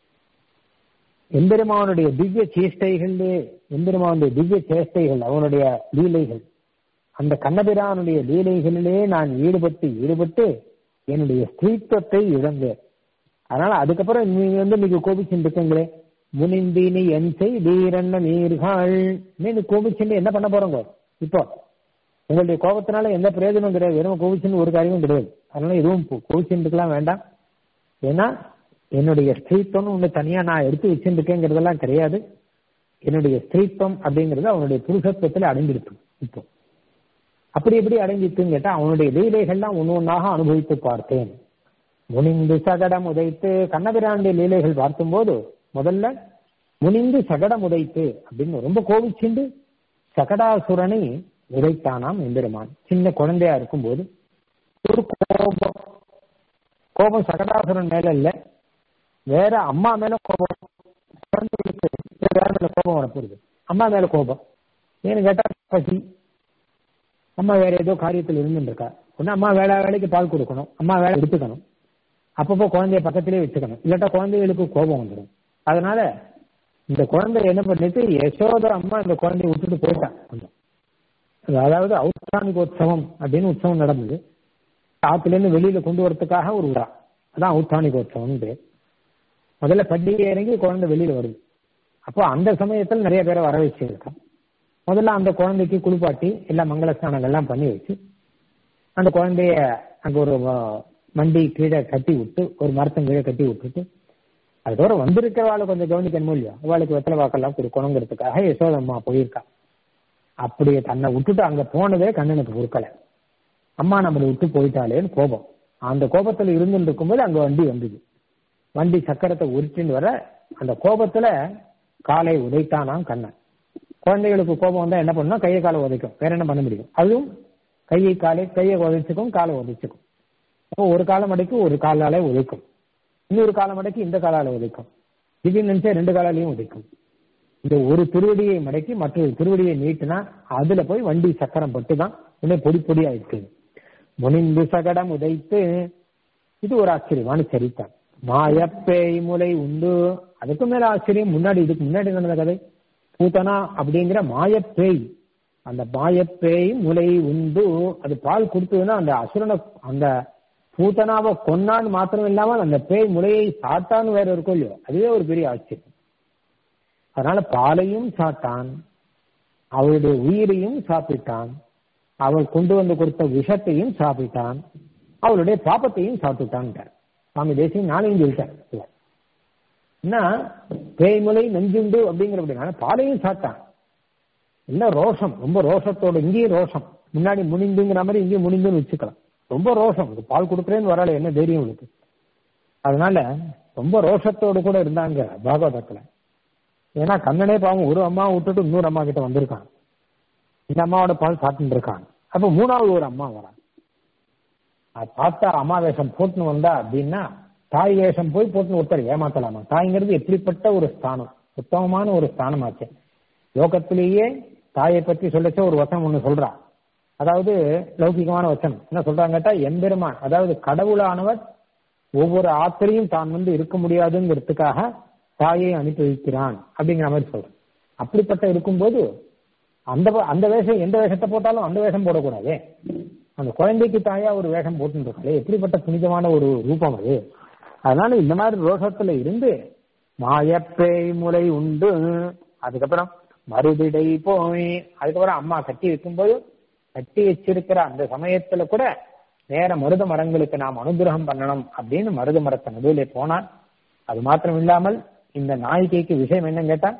எம்பெருமானுடைய திவ்ய சேஷ்டைகளிலே எம்பெருமானுடைய திவ்ய சேஷ்டைகள் அவனுடைய லீலைகள் அந்த கண்ணபிரானுடைய லீலைகளிலே நான் ஈடுபட்டு ஈடுபட்டு என்னுடைய ஸ்திரீத்துவத்தை இழந்தேன் அதனால அதுக்கப்புறம் நீங்க வந்து நீங்க கோபிச்சுட்டு இருக்கீங்களே முனிந்தினி என் செய்தீரன்ன நீர்கள் நீங்க கோபிச்சுட்டு என்ன பண்ண போறோங்க இப்போ உங்களுடைய கோபத்தினால எந்த பிரயோஜனமும் கிடையாது வெறும் கோபிச்சுன்னு ஒரு காரியமும் கிடையாது அதனால எதுவும் கோபிச்சுட்டுலாம் வேண்டாம் ஏன்னா என்னுடைய ஸ்திரீத்துவம் ஒன்று தனியா நான் எடுத்து வச்சுருக்கேங்கிறதெல்லாம் கிடையாது என்னுடைய ஸ்திரீத்துவம் அப்படிங்கிறது அவனுடைய புருஷத்துவத்தில் அடங்கிருக்கு இப்போ அப்படி எப்படி அடங்கிட்டுன்னு கேட்டா அவனுடைய லீலைகள்லாம் ஒன்று ஒன்றாக அனுபவித்து பார்த்தேன் முனிந்து சகடம் உதைத்து கண்ணபிரானுடைய லீலைகள் பார்க்கும்போது முதல்ல முனிந்து சகடம் உதைத்து அப்படின்னு ரொம்ப கோவிச்சுண்டு சகடாசுரனை உதைத்தானாம் எம்பெருமான் சின்ன குழந்தையா இருக்கும்போது ஒரு கோபம் கோபம் சகடாசுரன் மேல இல்ல வேற அம்மா மேல கோபம் குழந்தைகளுக்கு வேற மேல கோபம் வரப்போகுது அம்மா மேல கோபம் ஏன்னு கேட்டா பசி அம்மா வேற ஏதோ காரியத்தில் இருந்துட்டு இருக்கா ஒன்னு அம்மா வேலை வேலைக்கு பால் கொடுக்கணும் அம்மா வேலை எடுத்துக்கணும் அப்பப்போ குழந்தைய பக்கத்திலே வச்சுக்கணும் இல்லாட்டா குழந்தைகளுக்கு கோபம் வந்துடும் அதனால இந்த குழந்தை என்ன பண்ணிட்டு யசோத அம்மா இந்த குழந்தைய விட்டுட்டு போயிட்டான் அதாவது ஔத்தானிகோத்சவம் அப்படின்னு உற்சவம் நடந்தது ஆத்துல இருந்து வெளியில கொண்டு வரதுக்காக ஒரு விழா அதான் ஔத்தானிகோத்சவம் பேர் முதல்ல பண்டிகை இறங்கி குழந்தை வெளியில வருது அப்போ அந்த சமயத்தில் நிறைய பேரை வர வச்சிருக்கான் முதல்ல அந்த குழந்தைக்கு குளிப்பாட்டி எல்லா மங்கள ஸ்நானங்கள்லாம் பண்ணி வச்சு அந்த குழந்தைய அங்க ஒரு மண்டி கீழே கட்டி விட்டு ஒரு மரத்தம் கீழே கட்டி விட்டுட்டு அதுக்கப்புறம் வந்திருக்கிறவாளை கொஞ்சம் கவனிக்கணும் இல்லையா அவளுக்கு வெத்தலை வாக்கெல்லாம் கொடுக்கணுங்கிறதுக்காக யசோதம்மா போயிருக்கா அப்படி தன்னை விட்டுட்டு அங்க போனதே கண்ணனுக்கு பொறுக்கல அம்மா நம்மளை விட்டு போயிட்டாளேன்னு கோபம் அந்த கோபத்துல இருந்துட்டு இருக்கும்போது அங்க வண்டி வந்தது வண்டி சக்கரத்தை உருட்டின்னு வர அந்த கோபத்துல காலை உதைத்தானாம் கண்ணன் குழந்தைகளுக்கு கோபம் வந்தா என்ன பண்ணும் கையை காலை உதைக்கும் வேற என்ன பண்ண முடியும் அதுவும் கையை காலை கையை உதைச்சுக்கும் காலை உதைச்சுக்கும் அப்போ ஒரு காலம் அடைக்கு ஒரு காலாலே உதைக்கும் இன்னொரு காலம் மடக்கி இந்த காலால உதைக்கும் திடீர்னு நினைச்சா ரெண்டு காலாலையும் உதைக்கும் இந்த ஒரு திருவடியை மடக்கி மற்றொரு திருவடியை நீட்டினா அதுல போய் வண்டி சக்கரம் பட்டு தான் உடனே பொடி பொடியா இருக்குது முனிந்து சகடம் உதைத்து இது ஒரு ஆச்சரியமான சரித்தான் மாயப்பேய் முலை உண்டு அதுக்கு மேல ஆச்சரியம் முன்னாடி இதுக்கு முன்னாடி நடந்த கதை பூத்தனா அப்படிங்கிற மாயப்பேய் அந்த மாயப்பேய் முலை உண்டு அது பால் கொடுத்ததுன்னா அந்த அசுரனை அந்த பூத்தனாவை கொன்னான்னு மாத்திரம் இல்லாமல் அந்த பேய் முலையை சாட்டான்னு வேற இருக்கும் இல்லையோ அதுவே ஒரு பெரிய ஆச்சரியம் அதனால பாலையும் சாட்டான் அவளுடைய உயிரையும் சாப்பிட்டான் அவள் கொண்டு வந்து கொடுத்த விஷத்தையும் சாப்பிட்டான் அவளுடைய பாப்பத்தையும் சாப்பிட்டுட்டான் சுவாமி தேசியம் நாளையும் சொல்லிட்டார் என்ன பேய்முலை நஞ்சுண்டு அப்படிங்கிற அப்படின்னா பாலையும் சாப்பிட்டான் இல்ல ரோஷம் ரொம்ப ரோஷத்தோட இங்கேயும் ரோஷம் முன்னாடி முனிந்துங்கிற மாதிரி இங்கேயும் முனிந்துன்னு வச்சுக்கலாம் ரொம்ப ரோஷம் பால் கொடுக்குறேன்னு வரல என்ன தைரியம் உங்களுக்கு அதனால ரொம்ப ரோஷத்தோடு கூட இருந்தாங்க பாகவதத்துல ஏன்னா கண்ணனே பாவம் ஒரு அம்மா விட்டுட்டு இன்னொரு அம்மா கிட்ட வந்திருக்கான் இந்த அம்மாவோட பால் சாப்பிட்டு இருக்கான் அப்ப மூணாவது ஒரு அம்மா வரான் அது பார்த்தா அம்மா வேஷம் போட்டுன்னு வந்தா அப்படின்னா தாய் வேஷம் போய் போட்டுன்னு ஒருத்தர் ஏமாத்தலாமா தாய்ங்கிறது எப்படிப்பட்ட ஒரு ஸ்தானம் உத்தமமான ஒரு ஸ்தானம் ஆச்சு லோகத்திலேயே தாயை பற்றி சொல்லச்ச ஒரு வசனம் ஒண்ணு சொல்றா அதாவது லௌகிகமான வச்சனம் என்ன சொல்றாங்க கேட்டா எம்பெருமான் அதாவது கடவுளானவர் ஒவ்வொரு ஆத்திரையும் தான் வந்து இருக்க முடியாதுங்கிறதுக்காக தாயை அனுப்பி வைக்கிறான் அப்படிங்கிற மாதிரி சொல்றேன் அப்படிப்பட்ட இருக்கும்போது அந்த அந்த வேஷம் எந்த வேஷத்தை போட்டாலும் அந்த வேஷம் போடக்கூடாதே அந்த குழந்தைக்கு தாயா ஒரு வேஷம் போட்டுருக்காளே எப்படிப்பட்ட புனிதமான ஒரு ரூபம் அது அதனால இந்த மாதிரி ரோஷத்துல இருந்து மாயப்பேய் முறை உண்டு அதுக்கப்புறம் மறுதிடை போய் அதுக்கப்புறம் அம்மா கட்டி வைக்கும்போது கட்டி வச்சிருக்கிற அந்த சமயத்துல கூட நேர மருத மரங்களுக்கு நாம் அனுகிரகம் பண்ணணும் அப்படின்னு மருத மரத்தை நடுவிலே போனான் அது மாத்திரம் இல்லாமல் இந்த நாயிகைக்கு விஷயம் என்னன்னு கேட்டா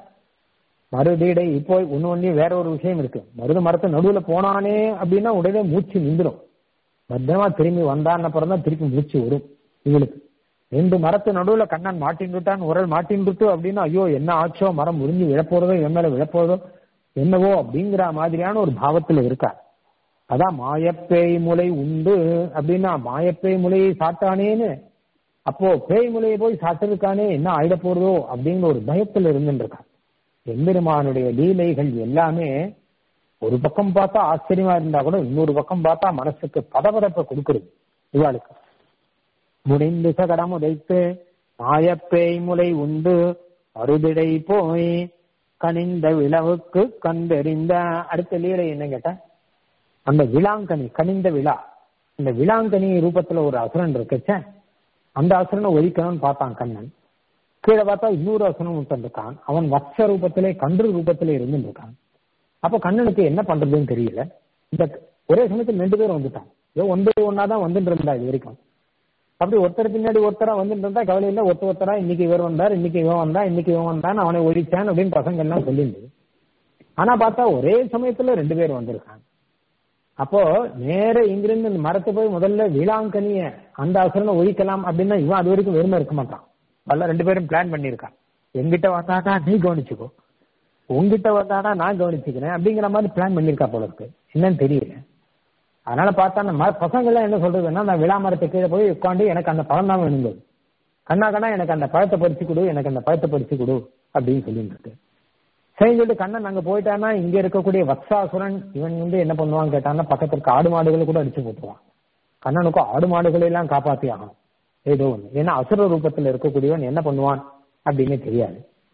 மறுதீடை இப்போ ஒன்னு ஒன்னு வேற ஒரு விஷயம் இருக்கு மருத மரத்தை நடுவுல போனானே அப்படின்னா உடனே மூச்சு நின்றுடும் பத்திரமா திரும்பி வந்தான் அப்புறம் தான் திருப்பி மூச்சு வரும் இவளுக்கு ரெண்டு மரத்து நடுவுல கண்ணன் மாட்டின்னுட்டான் உரல் மாட்டின்னுட்டு அப்படின்னா ஐயோ என்ன ஆச்சோ மரம் முறிஞ்சு விழப்போறதோ என் மேல விழப்போறதோ என்னவோ அப்படிங்கிற மாதிரியான ஒரு பாவத்துல இருக்கா அதான் மாயப்பேய் முலை உண்டு அப்படின்னா மாயப்பேய் முலையை சாட்டானேன்னு அப்போ பேய் முலையை போய் சாட்டிருக்கானே என்ன ஆயிட போறதோ அப்படிங்கிற ஒரு பயத்துல இருந்துருக்கான் எம்பெருமானுடைய லீலைகள் எல்லாமே ஒரு பக்கம் பார்த்தா ஆச்சரியமா இருந்தா கூட இன்னொரு பக்கம் பார்த்தா மனசுக்கு பதபதப்பை கொடுக்குறது இவாளுக்கு முடிந்து சகடம் உதைத்து மாயப்பேய் முலை உண்டு அறுதிடை போய் கனிந்த விழவுக்கு கண்டெறிந்த அடுத்த லீலை என்ன கேட்டா அந்த விழாங்கனி கனிந்த விழா இந்த விழாங்கனி ரூபத்துல ஒரு அசுரன் இருக்குச்ச அந்த அசுரனை ஒழிக்கணும்னு பார்த்தான் கண்ணன் கீழே பார்த்தா இன்னொரு அசுரன் இருக்கான் அவன் வட்ச ரூபத்திலே கன்று ரூபத்திலே இருந்துருக்கான் அப்ப கண்ணனுக்கு என்ன பண்றதுன்னு தெரியல இந்த ஒரே சமயத்தில் ரெண்டு பேரும் வந்துட்டான் ஏதோ ஒன்பது ஒன்னாதான் வந்துட்டு இருந்தா இது வரைக்கும் அப்படி ஒருத்தர் பின்னாடி ஒருத்தரா வந்துட்டு இருந்தா கவலை இல்லை ஒருத்தர் ஒருத்தரா இன்னைக்கு இவர் வந்தார் இன்னைக்கு இவன் வந்தா இன்னைக்கு இவன் வந்தான் அவனை ஒழிச்சான் அப்படின்னு பசங்க எல்லாம் சொல்லியிருந்தது ஆனா பார்த்தா ஒரே சமயத்துல ரெண்டு பேர் வந்திருக்காங்க அப்போ நேர இங்கிருந்து இந்த மரத்தை போய் முதல்ல விழாங்கனிய அந்த அசுரனை ஒழிக்கலாம் அப்படின்னா இவன் அது வரைக்கும் வெறுமை இருக்க மாட்டான் பல ரெண்டு பேரும் பிளான் பண்ணியிருக்கான் எங்கிட்ட வந்தாடா நீ கவனிச்சுக்கோ உங்ககிட்ட வந்தாடா நான் கவனிச்சுக்கிறேன் அப்படிங்கிற மாதிரி பிளான் பண்ணியிருக்கா போல இருக்கு என்னன்னு தெரியல அதனால பார்த்தா அந்த பசங்க எல்லாம் என்ன சொல்றதுன்னா நான் விழா மரத்தை கீழே போய் உட்காந்து எனக்கு அந்த பழம் தான் வேணுங்க கண்ணா கண்ணா எனக்கு அந்த பழத்தை பறிச்சு கொடு எனக்கு அந்த பழத்தை பறிச்சு கொடு அப்படின்னு சொல்லிட்டு இருக்கு சரி சொல்லிட்டு கண்ணன் அங்க போயிட்டான்னா இங்க இருக்கக்கூடிய வத்சாசுரன் இவன் வந்து என்ன பண்ணுவான்னு கேட்டான்னா பக்கத்துல இருக்க ஆடு மாடுகளை கூட அடிச்சு போட்டுருவான் கண்ணனுக்கும் ஆடு மாடுகளை எல்லாம் காப்பாத்தி ஆகும் ஏதோ ஒண்ணு ஏன்னா அசுர ரூபத்துல இருக்கக்கூடியவன் என்ன பண்ணுவான் அப்படின்னு தெரியாது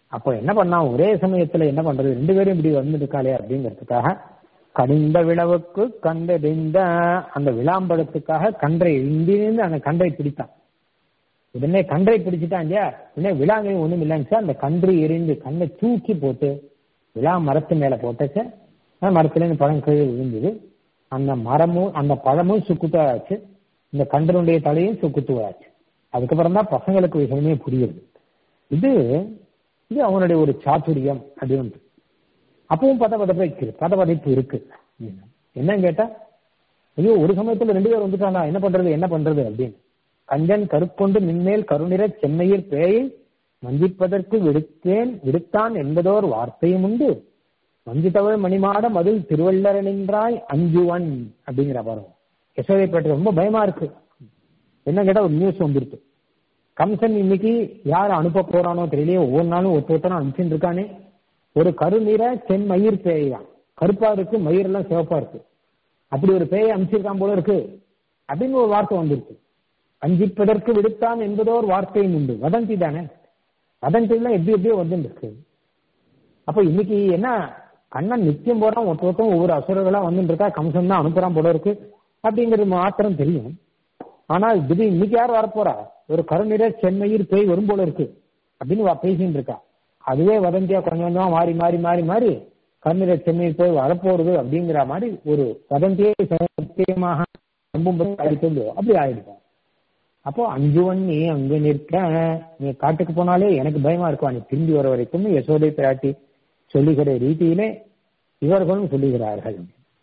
அப்போ என்ன பண்ணா ஒரே சமயத்துல என்ன பண்றது ரெண்டு பேரும் இப்படி வந்துருக்காளே அப்படிங்கிறதுக்காக கனிந்த விளவுக்கு கண்டெறிந்த அந்த விளாம்பழத்துக்காக கன்றை இந்திருந்து அந்த கன்றை பிடித்தான் உடனே கன்றை பிடிச்சிட்டான் இல்லையா உடனே விழாங்க ஒண்ணும் இல்லைன்னு அந்த கன்று எரிந்து கண்ணை தூக்கி போட்டு விழா மரத்து மேல போட்டச்ச மரத்துல இருந்து பழம் கீழே விழுந்தது அந்த மரமும் அந்த பழமும் சுக்குத்தாச்சு இந்த கன்றனுடைய தலையும் சுக்குத்துவாச்சு அதுக்கப்புறம் தான் பசங்களுக்கு விஷயமே புரியுது இது இது அவனுடைய ஒரு சாத்துரியம் அப்படின்னு அப்பவும் பத பதப்பு இருக்கு பத பதைப்பு இருக்கு என்னன்னு கேட்டா ஐயோ ஒரு சமயத்துல ரெண்டு பேர் வந்துட்டானா என்ன பண்றது என்ன பண்றது அப்படின்னு கஞ்சன் கருக்கொண்டு மின்மேல் கருநிற சென்னையில் பேயை வஞ்சிப்பதற்கு விடுத்தேன் விடுத்தான் என்பதோர் வார்த்தையும் உண்டு வஞ்சித்தவள் மணிமாட மதில் திருவள்ளர நின்றாய் அஞ்சுவன் அப்படிங்கிற பாருங்க யசோதைப்பேட்டை ரொம்ப பயமா இருக்கு என்ன கேட்டா ஒரு நியூஸ் வந்துருக்கு கம்சன் இன்னைக்கு யார் அனுப்ப போறானோ தெரியலையே ஒவ்வொரு நாளும் ஒருத்தரும் அனுப்பிச்சுட்டு இருக்கானே ஒரு கருநிற சென் மயிர் பேயா கருப்பா இருக்கு மயிர் எல்லாம் சிவப்பா இருக்கு அப்படி ஒரு பேயை அனுப்பிச்சிருக்கான் போல இருக்கு அப்படின்னு ஒரு வார்த்தை வந்துருக்கு அஞ்சிப்பதற்கு விடுத்தான் என்பதோ ஒரு வார்த்தையும் உண்டு வதந்தி தானே வதந்தி எல்லாம் எப்படி எப்படியோ வந்துருக்கு அப்ப இன்னைக்கு என்ன கண்ணன் நித்தியம் போறான் ஒருத்த ஒருத்தம் ஒவ்வொரு அசுரர்களா வந்துட்டு இருக்கா கம்சன் தான் அனுப்புறான் போல இருக்கு அப்படிங்கிறது மாத்திரம் தெரியும் ஆனால் திடீர் இன்னைக்கு யார் வரப்போறா ஒரு கருநிற சென்னையில் பேய் வரும் போல இருக்கு அப்படின்னு பேசிட்டு இருக்கா அதுவே வதந்தியா கொஞ்சம் கொஞ்சமா மாறி மாறி மாறி மாறி கருநிற சென்னையில் போய் வரப்போறது அப்படிங்கிற மாதிரி ஒரு வதந்தியே சத்தியமாக நம்பும்போது அடித்தது அப்படி ஆயிடுச்சு அப்போ அஞ்சுவன் நீ அங்க நிற்க நீ காட்டுக்கு போனாலே எனக்கு பயமா இருக்கும் நீ திரும்பி வர வரைக்கும் யசோதை பிராட்டி சொல்லுகிற ரீதியிலே இவர்களும் சொல்லுகிறார்கள்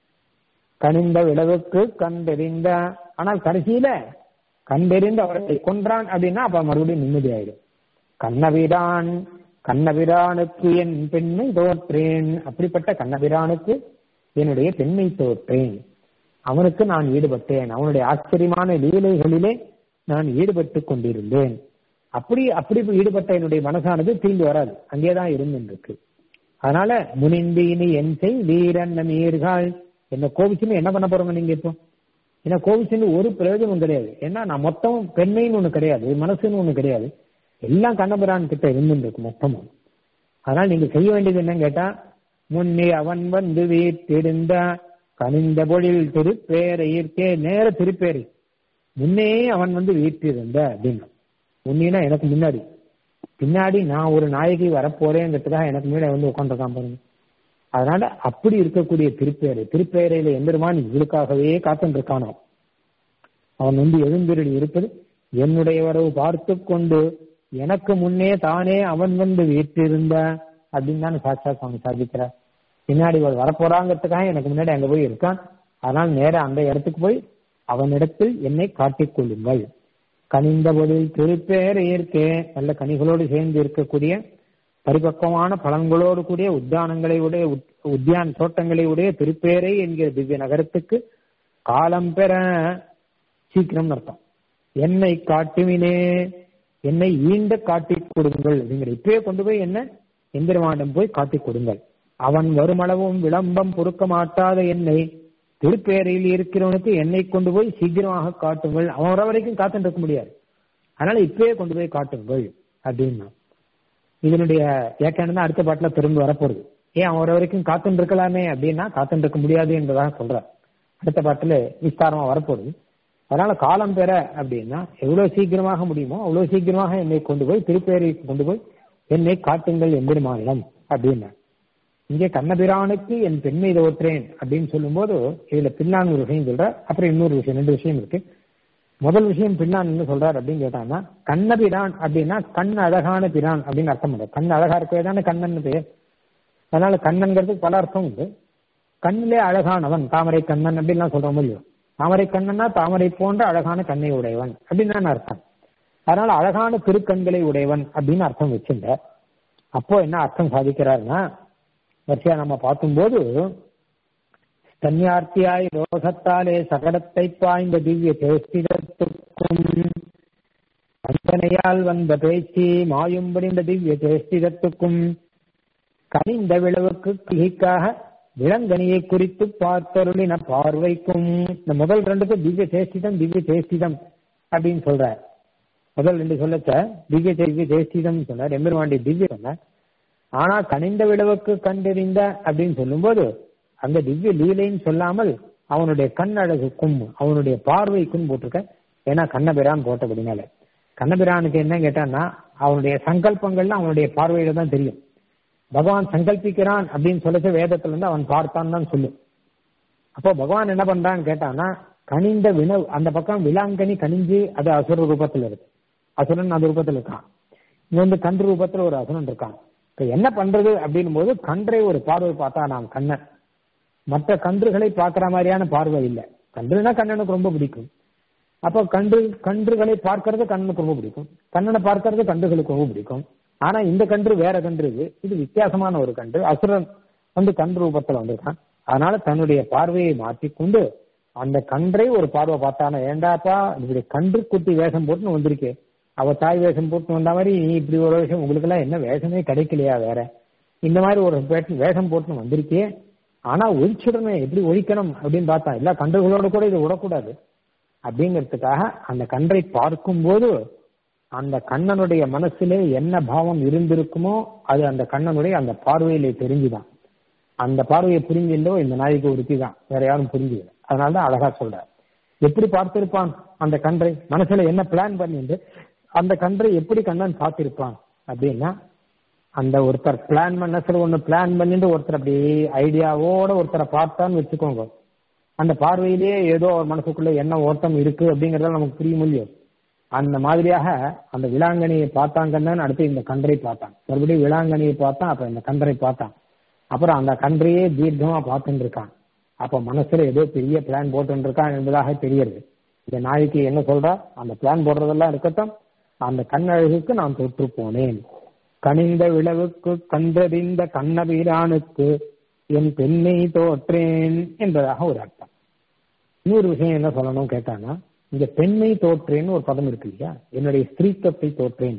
கனிந்த விளவுக்கு கண்டெறிந்த ஆனால் கடைசியில கண்டெறிந்து அவர்களை கொன்றான் அப்படின்னா அப்ப மறுபடியும் நிம்மதி ஆயிடும் கண்ணபிரான் கண்ணபிரானுக்கு என் பெண்மை தோற்றேன் அப்படிப்பட்ட கண்ணபிரானுக்கு என்னுடைய பெண்மை தோற்றேன் அவனுக்கு நான் ஈடுபட்டேன் அவனுடைய ஆச்சரியமான லீலைகளிலே நான் ஈடுபட்டு கொண்டிருந்தேன் அப்படி அப்படி ஈடுபட்ட என்னுடைய மனசானது திரும்பி வராது அங்கேதான் இருந்துருக்கு அதனால முனிந்தினி என் செய் வீரன் நீர்கள் என்ன கோவிச்சுன்னு என்ன பண்ண போறோங்க நீங்க இப்போ ஏன்னா கோவிச்சுன்னு ஒரு பிரயோஜனம் கிடையாது ஏன்னா நான் மொத்தம் பெண்மைன்னு ஒண்ணு கிடையாது மனசுன்னு ஒண்ணு கிடையாது எல்லாம் கண்ணபிரான் கிட்ட இருந்துருக்கு மொத்தமும் அதனால நீங்க செய்ய வேண்டியது என்னன்னு கேட்டா முன்னே அவன் வந்து வீட்டிருந்த கனிந்த பொழில் திருப்பேரை ஈர்க்கே நேர திருப்பேரை முன்னே அவன் வந்து வீட்டிருந்த அப்படின்னா முன்னா எனக்கு முன்னாடி பின்னாடி நான் ஒரு நாயகி வரப்போறேங்கிறதுக்காக எனக்கு முன்னாடி வந்து உட்காந்துருக்கான் பாருங்க அதனால அப்படி இருக்கக்கூடிய திருப்பேரை திருப்பேரையில எம்பெருமான் இவளுக்காகவே காத்துட்டு இருக்கானோ அவன் வந்து எழுந்திரடி இருப்பது என்னுடைய வரவு பார்த்து கொண்டு எனக்கு முன்னே தானே அவன் வந்து வீட்டிருந்த அப்படின்னு தான் சாட்சா சுவாமி சாதிக்கிறார் பின்னாடி இவள் வரப்போறாங்கிறதுக்காக எனக்கு முன்னாடி அங்க போய் இருக்கான் அதனால் நேர அந்த இடத்துக்கு போய் அவனிடத்தில் என்னை காட்டிக் கொள்ளுங்கள் கனிந்தபொழில் திருப்பேர் இயற்கே நல்ல கனிகளோடு சேர்ந்து இருக்கக்கூடிய பரிபக்குவமான பழங்களோடு கூடிய உத்தானங்களை உடைய உத்தியான் தோட்டங்களை உடைய திருப்பேரை என்கிற திவ்ய நகரத்துக்கு காலம் பெற சீக்கிரம் அர்த்தம் என்னை காட்டுவினே என்னை ஈண்ட காட்டிக் கொடுங்கள் அப்படிங்கிற இப்பயே கொண்டு போய் என்ன எந்திரமாடம் போய் காட்டிக் கொடுங்கள் அவன் வருமளவும் விளம்பம் பொறுக்க மாட்டாத என்னை திருப்பேரையில் இருக்கிறவனுக்கு என்னை கொண்டு போய் சீக்கிரமாக காட்டுங்கள் அவன் வர வரைக்கும் காத்துட்டு இருக்க முடியாது அதனால இப்பயே கொண்டு போய் காட்டுங்கள் அப்படின்னா இதனுடைய வியாக்கியானம் தான் அடுத்த பாட்டுல திரும்ப வரப்போகுது ஏன் அவன் வர வரைக்கும் காத்துட்டு இருக்கலாமே அப்படின்னா காத்துட்டு இருக்க முடியாது என்பதாக சொல்றார் அடுத்த பாட்டுல விஸ்தாரமா வரப்போகுது அதனால காலம் பெற அப்படின்னா எவ்வளவு சீக்கிரமாக முடியுமோ அவ்வளவு சீக்கிரமாக என்னை கொண்டு போய் திருப்பேரை கொண்டு போய் என்னை காட்டுங்கள் எம்பெரு மாநிலம் அப்படின்னா இங்கே கண்ணபிரானுக்கு என் பெண்மை தோற்றேன் அப்படின்னு சொல்லும்போது இதுல பின்னான் ஒரு விஷயம் சொல்ற அப்புறம் இன்னொரு விஷயம் ரெண்டு விஷயம் இருக்கு முதல் விஷயம் பின்னான் என்ன சொல்றாரு அப்படின்னு கேட்டாங்கன்னா கண்ணபிரான் அப்படின்னா கண் அழகான பிரான் அப்படின்னு அர்த்தம் பண்ற கண் அழகா இருக்கவே தானே கண்ணன் பேர் அதனால கண்ணன்கிறதுக்கு பல அர்த்தம் உண்டு கண்ணிலே அழகானவன் தாமரை கண்ணன் அப்படின்லாம் சொல்றோம் இல்லையோ தாமரை கண்ணன்னா தாமரை போன்ற அழகான கண்ணை உடையவன் அப்படின்னு தான் அர்த்தம் அதனால அழகான திருக்கண்களை உடையவன் அப்படின்னு அர்த்தம் வச்சிருந்த அப்போ என்ன அர்த்தம் சாதிக்கிறாருன்னா வரிசையா நம்ம பார்க்கும்போது தன்யார்த்தியாய் ரோகத்தாலே சகடத்தை பாய்ந்த திவ்ய தேஷ்டிதத்துக்கும் வஞ்சனையால் வந்த பேச்சு மாயும்படி இந்த திவ்ய தேஷ்டிதத்துக்கும் கனிந்த விளவுக்கு கிகைக்காக விலங்கனியை குறித்து பார்த்தருளின பார்வைக்கும் இந்த முதல் ரெண்டுக்கு திவ்ய சேஷ்டிதம் திவ்ய சேஷ்டிதம் அப்படின்னு சொல்றார் முதல் ரெண்டு சொல்லச்ச திவ்ய திவ்ய தேஷ்டிதம் சொன்னார் எம்பெருமாண்டி திவ்ய சொன்னார் ஆனா கனிந்த விளவுக்கு கண்டறிந்த அப்படின்னு சொல்லும்போது அந்த திவ்ய லீலைன்னு சொல்லாமல் அவனுடைய கண் அழகுக்கும் அவனுடைய பார்வைக்கும் போட்டிருக்க ஏன்னா கண்ணபிரான் போட்டபடினால கண்ணபிரானுக்கு என்ன கேட்டான்னா அவனுடைய சங்கல்பங்கள்லாம் அவனுடைய பார்வையில தான் தெரியும் பகவான் சங்கல்பிக்கிறான் அப்படின்னு சொல்லிட்டு வேதத்துல இருந்து அவன் பார்த்தான் தான் சொல்லும் அப்போ பகவான் என்ன பண்றான்னு கேட்டான்னா கனிந்த வினவ் அந்த பக்கம் விலாங்கனி கனிஞ்சு அது அசுர ரூபத்துல இருக்கு அசுரன் அந்த ரூபத்துல இருக்கான் இங்க வந்து கன்று ரூபத்துல ஒரு அசுரன் இருக்கான் இப்ப என்ன பண்றது அப்படின்னும் போது கன்றை ஒரு பார்வை பார்த்தா நான் கண்ணன் மற்ற கன்றுகளை பார்க்கிற மாதிரியான பார்வை இல்லை கன்றுனா கண்ணனுக்கு ரொம்ப பிடிக்கும் அப்போ கன்று கன்றுகளை பார்க்கறது கண்ணனுக்கு ரொம்ப பிடிக்கும் கண்ணனை பார்க்கறது கன்றுகளுக்கு ரொம்ப பிடிக்கும் ஆனா இந்த கன்று வேற கன்று இது இது வித்தியாசமான ஒரு கன்று அசுரன் வந்து கன்று ரூபத்துல வந்திருக்கான் அதனால தன்னுடைய பார்வையை மாற்றிக்கொண்டு அந்த கன்றை ஒரு பார்வை பார்த்தான ஏண்டாப்பா இப்படி கன்று குட்டி வேஷம் போட்டுன்னு வந்திருக்கே அவ தாய் வேஷம் போட்டு வந்த மாதிரி நீ இப்படி ஒரு வேஷம் உங்களுக்கு எல்லாம் என்ன வேஷமே கிடைக்கலையா வேற இந்த மாதிரி ஒரு வேஷம் வேஷம் போட்டுன்னு வந்திருக்கே ஆனா ஒழிச்சிடணும் எப்படி ஒழிக்கணும் அப்படின்னு பார்த்தா எல்லா கன்றுகளோட கூட இதை விடக்கூடாது அப்படிங்கிறதுக்காக அந்த கன்றை பார்க்கும்போது அந்த கண்ணனுடைய மனசிலே என்ன பாவம் இருந்திருக்குமோ அது அந்த கண்ணனுடைய அந்த பார்வையிலே தெரிஞ்சுதான் அந்த பார்வையை புரிஞ்சிருந்தோ இந்த நாய்க்கு ஒருத்தி தான் வேற யாரும் புரிஞ்சுக்கல அதனாலதான் அழகா சொல்றார் எப்படி பார்த்திருப்பான் அந்த கன்றை மனசுல என்ன பிளான் பண்ணிட்டு அந்த கன்றை எப்படி கண்ணன் பார்த்திருப்பான் அப்படின்னா அந்த ஒருத்தர் பிளான் மனசுல ஒண்ணு பிளான் பண்ணிட்டு ஒருத்தர் அப்படியே ஐடியாவோட ஒருத்தரை பார்த்தான்னு வச்சுக்கோங்க அந்த பார்வையிலேயே ஏதோ ஒரு மனசுக்குள்ள என்ன ஓட்டம் இருக்கு அப்படிங்கறத நமக்கு புரிய முடியும் அந்த மாதிரியாக அந்த விளாங்கனியை பார்த்தான் கண்ணன் அடுத்து இந்த கன்றை பார்த்தான் மறுபடியும் விளாங்கனியை பார்த்தான் அப்ப இந்த கன்றை பார்த்தான் அப்புறம் அந்த கன்றையே தீர்க்கமா பார்த்துட்டு இருக்கான் அப்ப மனசுல ஏதோ பெரிய பிளான் போட்டு இருக்கான் என்பதாக தெரியுது இந்த நாய்க்கு என்ன சொல்றா அந்த பிளான் போடுறதெல்லாம் இருக்கட்டும் அந்த கண்ணழகுக்கு நான் தொற்று போனேன் கனிந்த விளவுக்கு கண்டறிந்த கண்ணபீரானுக்கு என் பெண்ணை தோற்றேன் என்பதாக ஒரு அர்த்தம் இன்னொரு விஷயம் என்ன சொல்லணும் கேட்டானா இங்க பெண்ணை தோற்றேன்னு ஒரு பதம் இருக்கு இல்லையா என்னுடைய ஸ்திரீத்துவத்தை தோற்றேன்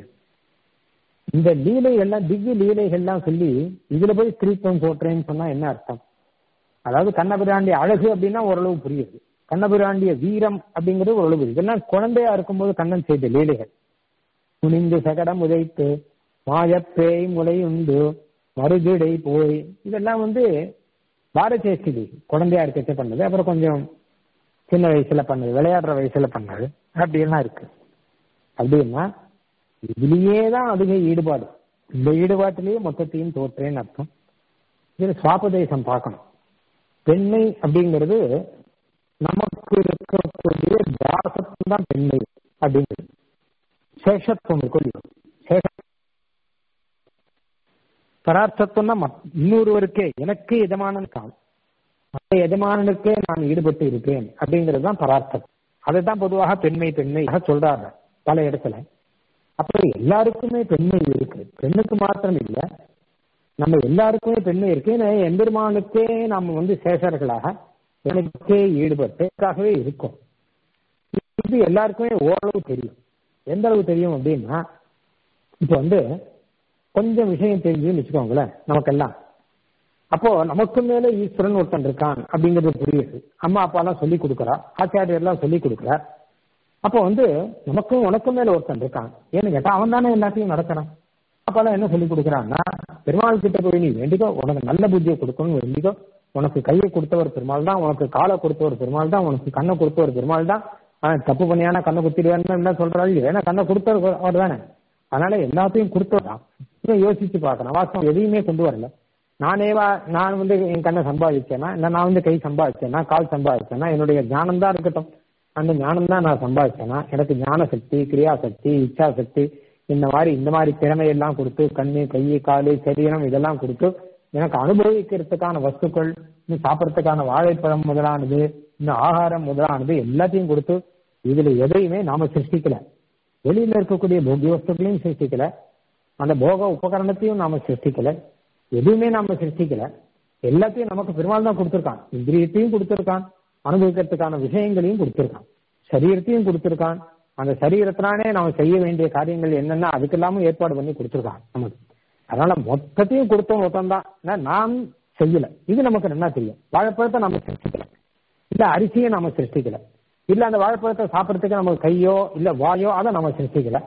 இந்த லீலைகள்லாம் திவ்ய லீலைகள்லாம் சொல்லி இதுல போய் ஸ்திரீத்துவம் தோற்றேன்னு சொன்னா என்ன அர்த்தம் அதாவது கண்ணபிராண்டி அழகு அப்படின்னா ஓரளவு புரியுது கண்ணபிராண்டிய வீரம் அப்படிங்கிறது ஓரளவு புரியுது இதெல்லாம் குழந்தையா இருக்கும்போது கண்ணன் செய்த லீலைகள் துணிந்து சகடம் உதைத்து மாயப்பேய் முளை உண்டு மறுஜிடை போய் இதெல்லாம் வந்து பாரதேசிதி குழந்தையா இருக்கச்ச பண்ணது அப்புறம் கொஞ்சம் சின்ன வயசுல பண்ணது விளையாடுற வயசுல பண்ணது அப்படி எல்லாம் இருக்கு அப்படின்னா இதுலயே தான் அதிக ஈடுபாடு இந்த ஈடுபாட்டிலேயே மொத்தத்தையும் தோற்றேன்னு அர்த்தம் இதுல சுவாபதேசம் பார்க்கணும் பெண்மை அப்படிங்கிறது நமக்கு இருக்கக்கூடிய தாசத்துவம் தான் பெண்மை அப்படிங்கிறது சேஷத்துவம் இருக்கும் சேஷ பரார்த்தத்துவம்னா இன்னொருவருக்கே எனக்கு எஜமானன் காம் மற்ற எஜமானனுக்கே நான் ஈடுபட்டு இருப்பேன் அப்படிங்கிறது தான் பரார்த்தம் அதை தான் பொதுவாக பெண்மை பெண்மை சொல்றாங்க பல இடத்துல அப்ப எல்லாருக்குமே பெண்மை இருக்கு பெண்ணுக்கு மாத்திரம் இல்ல நம்ம எல்லாருக்குமே பெண்மை இருக்கு எம்பெருமானுக்கே நம்ம வந்து சேஷர்களாக எனக்கே ஈடுபட்டுக்காகவே இருக்கும் இது எல்லாருக்குமே ஓரளவு தெரியும் எந்த அளவு தெரியும் அப்படின்னா இப்ப வந்து கொஞ்சம் விஷயம் தெரிஞ்சுன்னு வச்சுக்கோங்களேன் நமக்கெல்லாம் அப்போ நமக்கு மேல ஈஸ்வரன் ஒருத்தன் இருக்கான் அப்படிங்கிறது புரியுது அம்மா அப்பா எல்லாம் சொல்லி கொடுக்குறா ஆச்சாரியர் எல்லாம் சொல்லி கொடுக்குறார் அப்போ வந்து நமக்கும் உனக்கும் மேல ஒருத்தன் இருக்கான் ஏன்னு கேட்டா அவன் தானே எல்லாத்தையும் நடக்கிறான் அப்பெல்லாம் என்ன சொல்லி கொடுக்குறான்னா பெருமாள் கிட்ட போய் நீ வேண்டிக்கோ உனக்கு நல்ல புத்தியை கொடுக்கணும்னு வேண்டிக்கோ உனக்கு கையை கொடுத்தவர் பெருமாள் தான் உனக்கு காலை கொடுத்தவர் பெருமாள் தான் உனக்கு கண்ணை கொடுத்தவர் பெருமாள் தான் ஆஹ் தப்பு பண்ணியானா கண்ணை குத்திடுவேன்னு என்ன சொல்றாரு ஏன்னா கண்ணை கொடுத்தவர் அவர் தானே அதனால எல்லாத்தையும் கொடுத்ததான் இவன் யோசிச்சு பார்க்கணும் வாஸ்தவம் எதையுமே கொண்டு வரல நானேவா நான் வந்து என் கண்ணை சம்பாதிச்சேன்னா இல்லை நான் வந்து கை சம்பாதிச்சேன்னா கால் சம்பாதிச்சேன்னா என்னுடைய ஞானம் தான் இருக்கட்டும் அந்த ஞானம் தான் நான் சம்பாதிச்சேன்னா எனக்கு ஞான சக்தி கிரியா சக்தி இச்சா சக்தி இந்த மாதிரி இந்த மாதிரி திறமையெல்லாம் கொடுத்து கண்ணு கை காலு சரீரம் இதெல்லாம் கொடுத்து எனக்கு அனுபவிக்கிறதுக்கான வஸ்துக்கள் இன்னும் சாப்பிட்றதுக்கான வாழைப்பழம் முதலானது இன்னும் ஆகாரம் முதலானது எல்லாத்தையும் கொடுத்து இதுல எதையுமே நாம சிருஷ்டிக்கல வெளியில இருக்கக்கூடிய போகிய வஸ்துக்களையும் சிருஷ்டிக்கல அந்த போக உபகரணத்தையும் நாம சிருஷ்டிக்கல எதுவுமே நாம சிருஷ்டிக்கல எல்லாத்தையும் நமக்கு பெருமாள் தான் கொடுத்துருக்கான் இந்திரியத்தையும் கொடுத்துருக்கான் அனுபவிக்கிறதுக்கான விஷயங்களையும் கொடுத்துருக்கான் சரீரத்தையும் கொடுத்துருக்கான் அந்த சரீரத்தினாலே நாம செய்ய வேண்டிய காரியங்கள் என்னென்ன அதுக்கெல்லாமும் ஏற்பாடு பண்ணி கொடுத்துருக்கான் நமக்கு அதனால மொத்தத்தையும் கொடுத்தோம் மொத்தம் தான் நாம் செய்யல இது நமக்கு என்ன தெரியும் வாழைப்பழத்தை நம்ம சிருஷ்டிக்கல இல்ல அரிசியை நாம சிருஷ்டிக்கல இல்ல அந்த வாழைப்பழத்தை சாப்பிடறதுக்கு நமக்கு கையோ இல்ல வாயோ அதை நம்ம சிருஷ்டிக்கல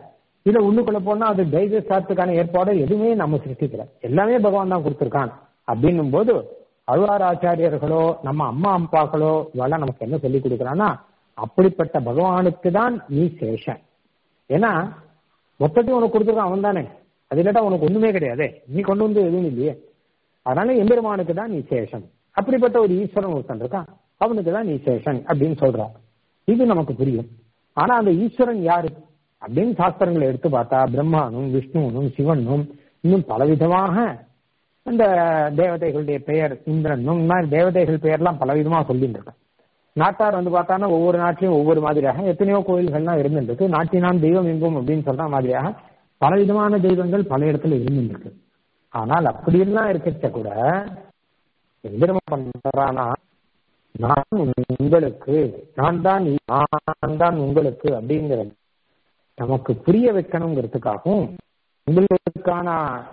இல்ல உள்ளுக்குள்ள போனா அது டைஜஸ்ட் ஆகிறதுக்கான ஏற்பாடு எதுவுமே நம்ம சிருஷ்டிக்கல எல்லாமே பகவான் தான் கொடுத்திருக்கான் அப்படின்னும் போது அழ்வார் ஆச்சாரியர்களோ நம்ம அம்மா அப்பாக்களோ இவெல்லாம் நமக்கு என்ன சொல்லி கொடுக்குறான்னா அப்படிப்பட்ட பகவானுக்கு தான் நீ சேஷன் ஏன்னா மொத்தத்தையும் உனக்கு கொடுத்துருக்கான் அவன் தானே அது இல்லாட்டா உனக்கு ஒண்ணுமே கிடையாதே நீ கொண்டு வந்து எதுவும் இல்லையே அதனால எம்பெருமானுக்கு தான் நீ சேஷன் அப்படிப்பட்ட ஒரு ஈஸ்வரன் ஒருத்தன் இருக்கான் அவனுக்கு தான் நீ சேஷன் அப்படின்னு சொல்றான் இது நமக்கு புரியும் ஆனா அந்த ஈஸ்வரன் யாரு அப்படின்னு சாஸ்திரங்களை எடுத்து பார்த்தா பிரம்மானும் விஷ்ணுவனும் சிவனும் இன்னும் பலவிதமாக இந்த தேவதைகளுடைய பெயர் இந்திரனும் இந்த மாதிரி தேவதைகள் பெயர்லாம் பலவிதமா சொல்லிட்டு இருக்கேன் நாட்டார் வந்து பார்த்தானா ஒவ்வொரு நாட்டிலையும் ஒவ்வொரு மாதிரியாக எத்தனையோ கோயில்கள்லாம் இருந்துருக்கு நாட்டினான் தெய்வம் எங்கும் அப்படின்னு சொல்ற மாதிரியாக பலவிதமான தெய்வங்கள் பல இடத்துல இருந்துருக்கு ஆனால் அப்படியெல்லாம் இருக்கச்ச கூட எந்திரமா பண்றானா நான் உங்களுக்கு நான் தான் நான் தான் உங்களுக்கு அப்படிங்கிறது நமக்கு புரிய வைக்கணுங்கிறதுக்காகவும் உங்களுக்கான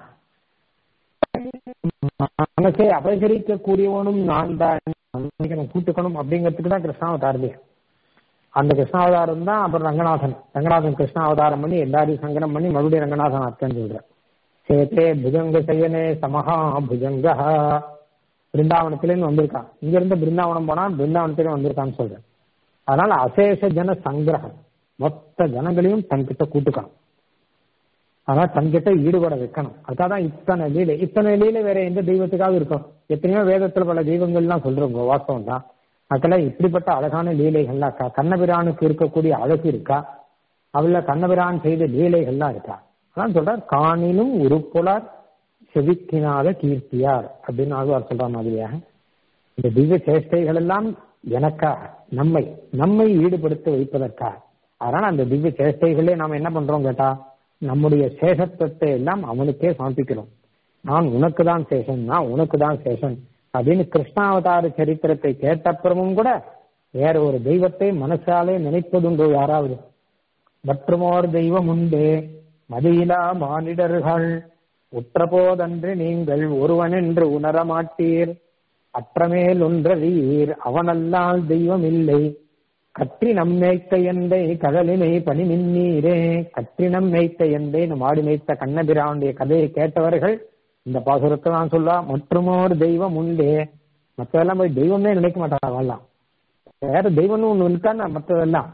மனசை அபகரிக்க கூடியவனும் நான் தான் கூட்டுக்கணும் அப்படிங்கிறதுக்கு தான் கிருஷ்ணாவதாரமே அந்த கிருஷ்ணாவதாரம் தான் அப்புறம் ரங்கநாதன் ரங்கநாதன் கிருஷ்ணாவதாரம் பண்ணி எல்லாரையும் சங்கடம் பண்ணி மறுபடியும் ரங்கநாதன் அர்த்தம் சொல்ற சேத்தே புஜங்க செய்யனே சமஹா புஜங்க பிருந்தாவனத்திலேருந்து வந்திருக்கான் இங்க இருந்து பிருந்தாவனம் போனா பிருந்தாவனத்திலே வந்திருக்கான்னு சொல்றேன் அதனால அசேஷ ஜன சங்கிரகம் மொத்த ஜனங்களையும் தன்கிட்ட கூட்டுக்கான் ஆனா தன்கிட்ட ஈடுபட வைக்கணும் அதுக்காக தான் இத்தனை லீலை இத்தனை லீலை வேற எந்த தெய்வத்துக்காக இருக்கும் எத்தனையோ வேதத்துல பல தெய்வங்கள்லாம் சொல்றோங்க வாஸ்தவம் தான் அதுக்கெல்லாம் இப்படிப்பட்ட அழகான லீலைகள்லாம் இருக்கா கண்ணபிரானுக்கு இருக்கக்கூடிய அழகு இருக்கா அவள கண்ணபிரான் செய்த லீலைகள்லாம் இருக்கா அதான் சொல்றார் காணிலும் உருப்புலார் செவிக்கினாத கீர்த்தியார் அப்படின்னு ஆழ்வார் சொல்ற மாதிரியாக இந்த திவ்ய சேஷ்டைகள் எல்லாம் எனக்காக நம்மை நம்மை ஈடுபடுத்த வைப்பதற்காக அதனால அந்த திவ்ய சேஷ்டைகளே நாம் என்ன பண்றோம் கேட்டா நம்முடைய சேஷத்துவத்தை எல்லாம் அவனுக்கே சமர்ப்பிக்கிறோம் நான் உனக்கு தான் சேஷன் நான் உனக்கு தான் சேஷன் அப்படின்னு கிருஷ்ணாவதார சரித்திரத்தை கேட்டப்புறமும் கூட வேற ஒரு தெய்வத்தை மனசாலே நினைப்பதுண்டோ யாராவது மற்றுமோர் தெய்வம் உண்டு மதியிலா மானிடர்கள் உற்றபோதன்று நீங்கள் ஒருவன் என்று உணர மாட்டீர் அற்றமேல் ஒன்றறியீர் அவனல்லால் தெய்வம் இல்லை கற்றினம் மேய்த்த எந்தை கடலினை பனி மின்னீரே கற்றினம் மேய்த்த எந்தை நம் ஆடு மேய்த்த கண்ணபிரானுடைய கதையை கேட்டவர்கள் இந்த பாசுரத்தை தான் சொல்லா மற்றுமோர் தெய்வம் உண்டே மற்றதெல்லாம் போய் தெய்வமே நினைக்க மாட்டாங்க அவெல்லாம் வேற தெய்வம்னு ஒண்ணு இருக்கான்னு மற்றதெல்லாம்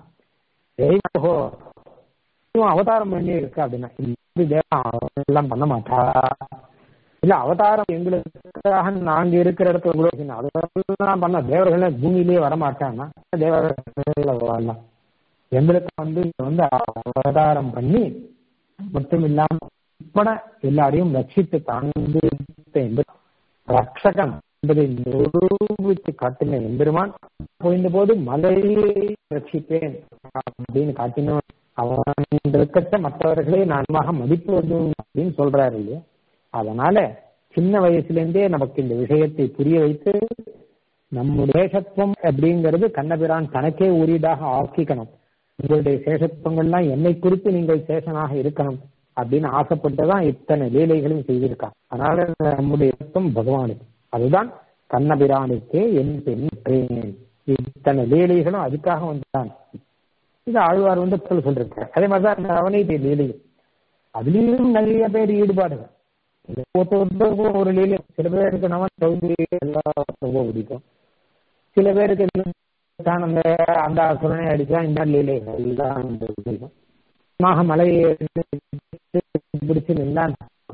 தெய்வம் அவதாரம் பண்ணி இருக்கு அப்படின்னா இந்த தேவம் எல்லாம் பண்ண மாட்டா இல்ல அவதாரம் எங்களுக்காக நாங்க இருக்கிற இடத்துல கூட அதெல்லாம் பண்ண தேவர்கள் பூமியிலேயே வரமாட்டாங்கன்னா தேவர்கள் வரலாம் எங்களுக்கு வந்து வந்து அவதாரம் பண்ணி மட்டும் இல்லாம உட்பட எல்லாரையும் ரட்சித்து தாழ்ந்து என்பது ரட்சகன் என்பதை நிரூபித்து காட்டின எம்பெருமான் போய்ந்த போது மலையை ரட்சிப்பேன் அப்படின்னு காட்டினோம் அவன் இருக்கச்ச மற்றவர்களே நன்மாக மதிப்பு அப்படின்னு சொல்றாரு இல்லையா அதனால சின்ன வயசுல இருந்தே நமக்கு இந்த விஷயத்தை புரிய வைத்து நம்முடைய சேஷத்துவம் அப்படிங்கிறது கண்ணபிரான் தனக்கே உரியதாக ஆக்கிக்கணும் உங்களுடைய சேஷத்துவங்கள்லாம் என்னை குறித்து நீங்கள் சேஷனாக இருக்கணும் அப்படின்னு ஆசைப்பட்டுதான் இத்தனை லீலைகளும் செய்திருக்கான் அதனால நம்முடைய தத்துவம் பகவானுக்கு அதுதான் கண்ணபிரானுக்கே என் பெண் இத்தனை லீலைகளும் அதுக்காக வந்துதான் இது ஆழ்வார் வந்து சொல்லிருக்காரு அதே மாதிரிதான் அவனையுடைய லீலையும் அதுலயும் நிறைய பேர் ஈடுபாடுகள் ஒருத்தருக்கும் ஒரு லீலை சில பேருக்கு நம்ம சௌந்தரி எல்லாம் ரொம்ப பிடிக்கும் சில பேருக்கு அந்த அந்த சுரணை அடிச்சா இந்த லீலைகள் தான் பிடிக்கும் மாக மலையை பிடிச்சு நின்றா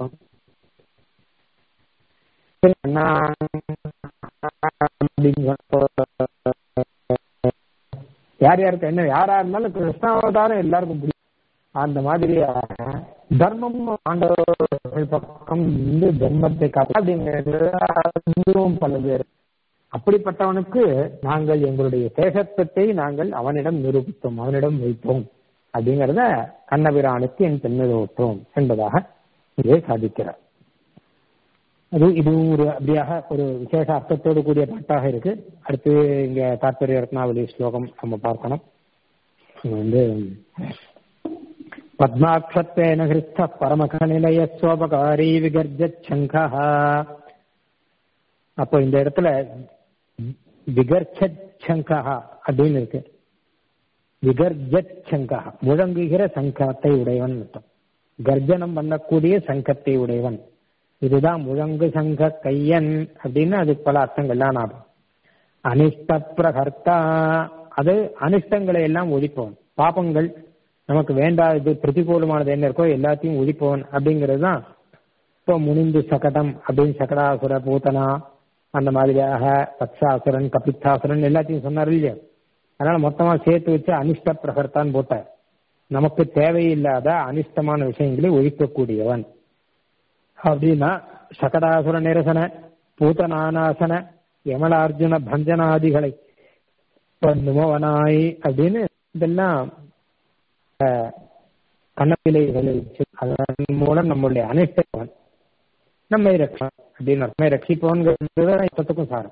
யார் யாருக்கு என்ன யாரா இருந்தாலும் கிருஷ்ணாவதாரம் எல்லாருக்கும் பிடிக்கும் அந்த மாதிரி தர்மம் ஆண்டவர்கள் பக்கம் இருந்து தர்மத்தை காப்ப அப்படிங்கிறது பல பேர் அப்படிப்பட்டவனுக்கு நாங்கள் எங்களுடைய சேஷத்துவத்தை நாங்கள் அவனிடம் நிரூபித்தோம் அவனிடம் வைத்தோம் அப்படிங்கிறத கண்ணபிரானுக்கு என் பெண்மதி ஓட்டோம் என்பதாக இதை சாதிக்கிறார் அது இது ஒரு அப்படியாக ஒரு விசேஷ அர்த்தத்தோடு கூடிய பாட்டாக இருக்கு அடுத்து இங்க தாற்பரிய ரத்னாவளி ஸ்லோகம் நம்ம பார்க்கணும் வந்து பத்மாட்சத்வேன ஹிருஸ்த பரமகநிலைய சோபகாரி விகர்ஜங்கா அப்போ இந்த இடத்துல விகர்ச்சங்கா அப்படின்னு இருக்கு விகர்ஜங்கா முழங்குகிற சங்கத்தை உடையவன் அர்த்தம் கர்ஜனம் பண்ணக்கூடிய சங்கத்தை உடையவன் இதுதான் முழங்கு சங்க கையன் அப்படின்னு அதுக்கு பல அர்த்தங்கள்லாம் ஞாபகம் அனிஷ்ட பிரகர்த்தா அது அனிஷ்டங்களை எல்லாம் ஒழிப்பவன் பாப்பங்கள் நமக்கு வேண்டாதது பிரதிகூலமானது என்ன இருக்கோ எல்லாத்தையும் ஒழிப்பவன் அப்படிங்கிறது தான் இப்போ முனிந்து சகடம் அப்படின்னு சகடாசுர பூத்தனா அந்த மாதிரியாக பத்சாசுரன் கபித்தாசுரன் எல்லாத்தையும் சொன்னார் இல்லையா அதனால மொத்தமா சேர்த்து வச்சு அனிஷ்ட பிரகர்த்தான் போட்டார் நமக்கு தேவையில்லாத அனிஷ்டமான விஷயங்களை ஒழிக்கக்கூடியவன் அப்படின்னா சகடாசுர நிரசன பூதநானாசன யமலார்ஜுன பஞ்சனாதிகளை பண்ணுமவனாய் அப்படின்னு இதெல்லாம் கண்ணப்பிலைகளை அதன் மூலம் நம்மளுடைய அனிஷ்டவன் நம்மை ரட்சம் அப்படின்னு நம்மை ரட்சிப்பவன்கிறது இப்பத்துக்கும் சாரம்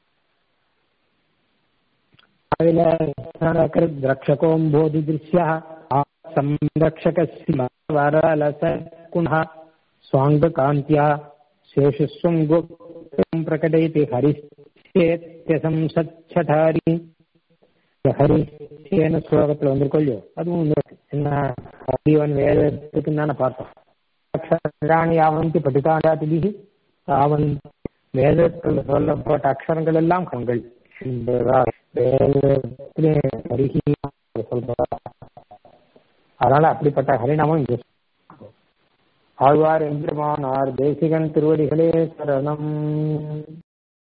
அதுல ரட்சகோம் போதி திருஷ்யா संरक्षक वरलस कुणः स्वाङ्गकान्त्या शेषुस्वं गुप्तं प्रकटयति ஹரிசேத்யசம்சத்தாரி ஹரிசேன ஸ்லோகத்துல வந்திருக்கோ இல்லையோ அதுவும் வந்து என்ன ஜீவன் வேதத்துக்கு தானே பார்த்தோம் அக்ஷராணி அவந்தி படித்தாண்டாதிபிகி அவன் வேதத்தில் சொல்லப்பட்ட அக்ஷரங்கள் எல்லாம் கண்கள் வேதத்திலே ஹரிஹி சொல்றதா அதனால அப்படிப்பட்ட ஹரிநாமம் இங்கே ஆழ்வார் எம்பெருமானார் தேசிகன் திருவடிகளே சரணம்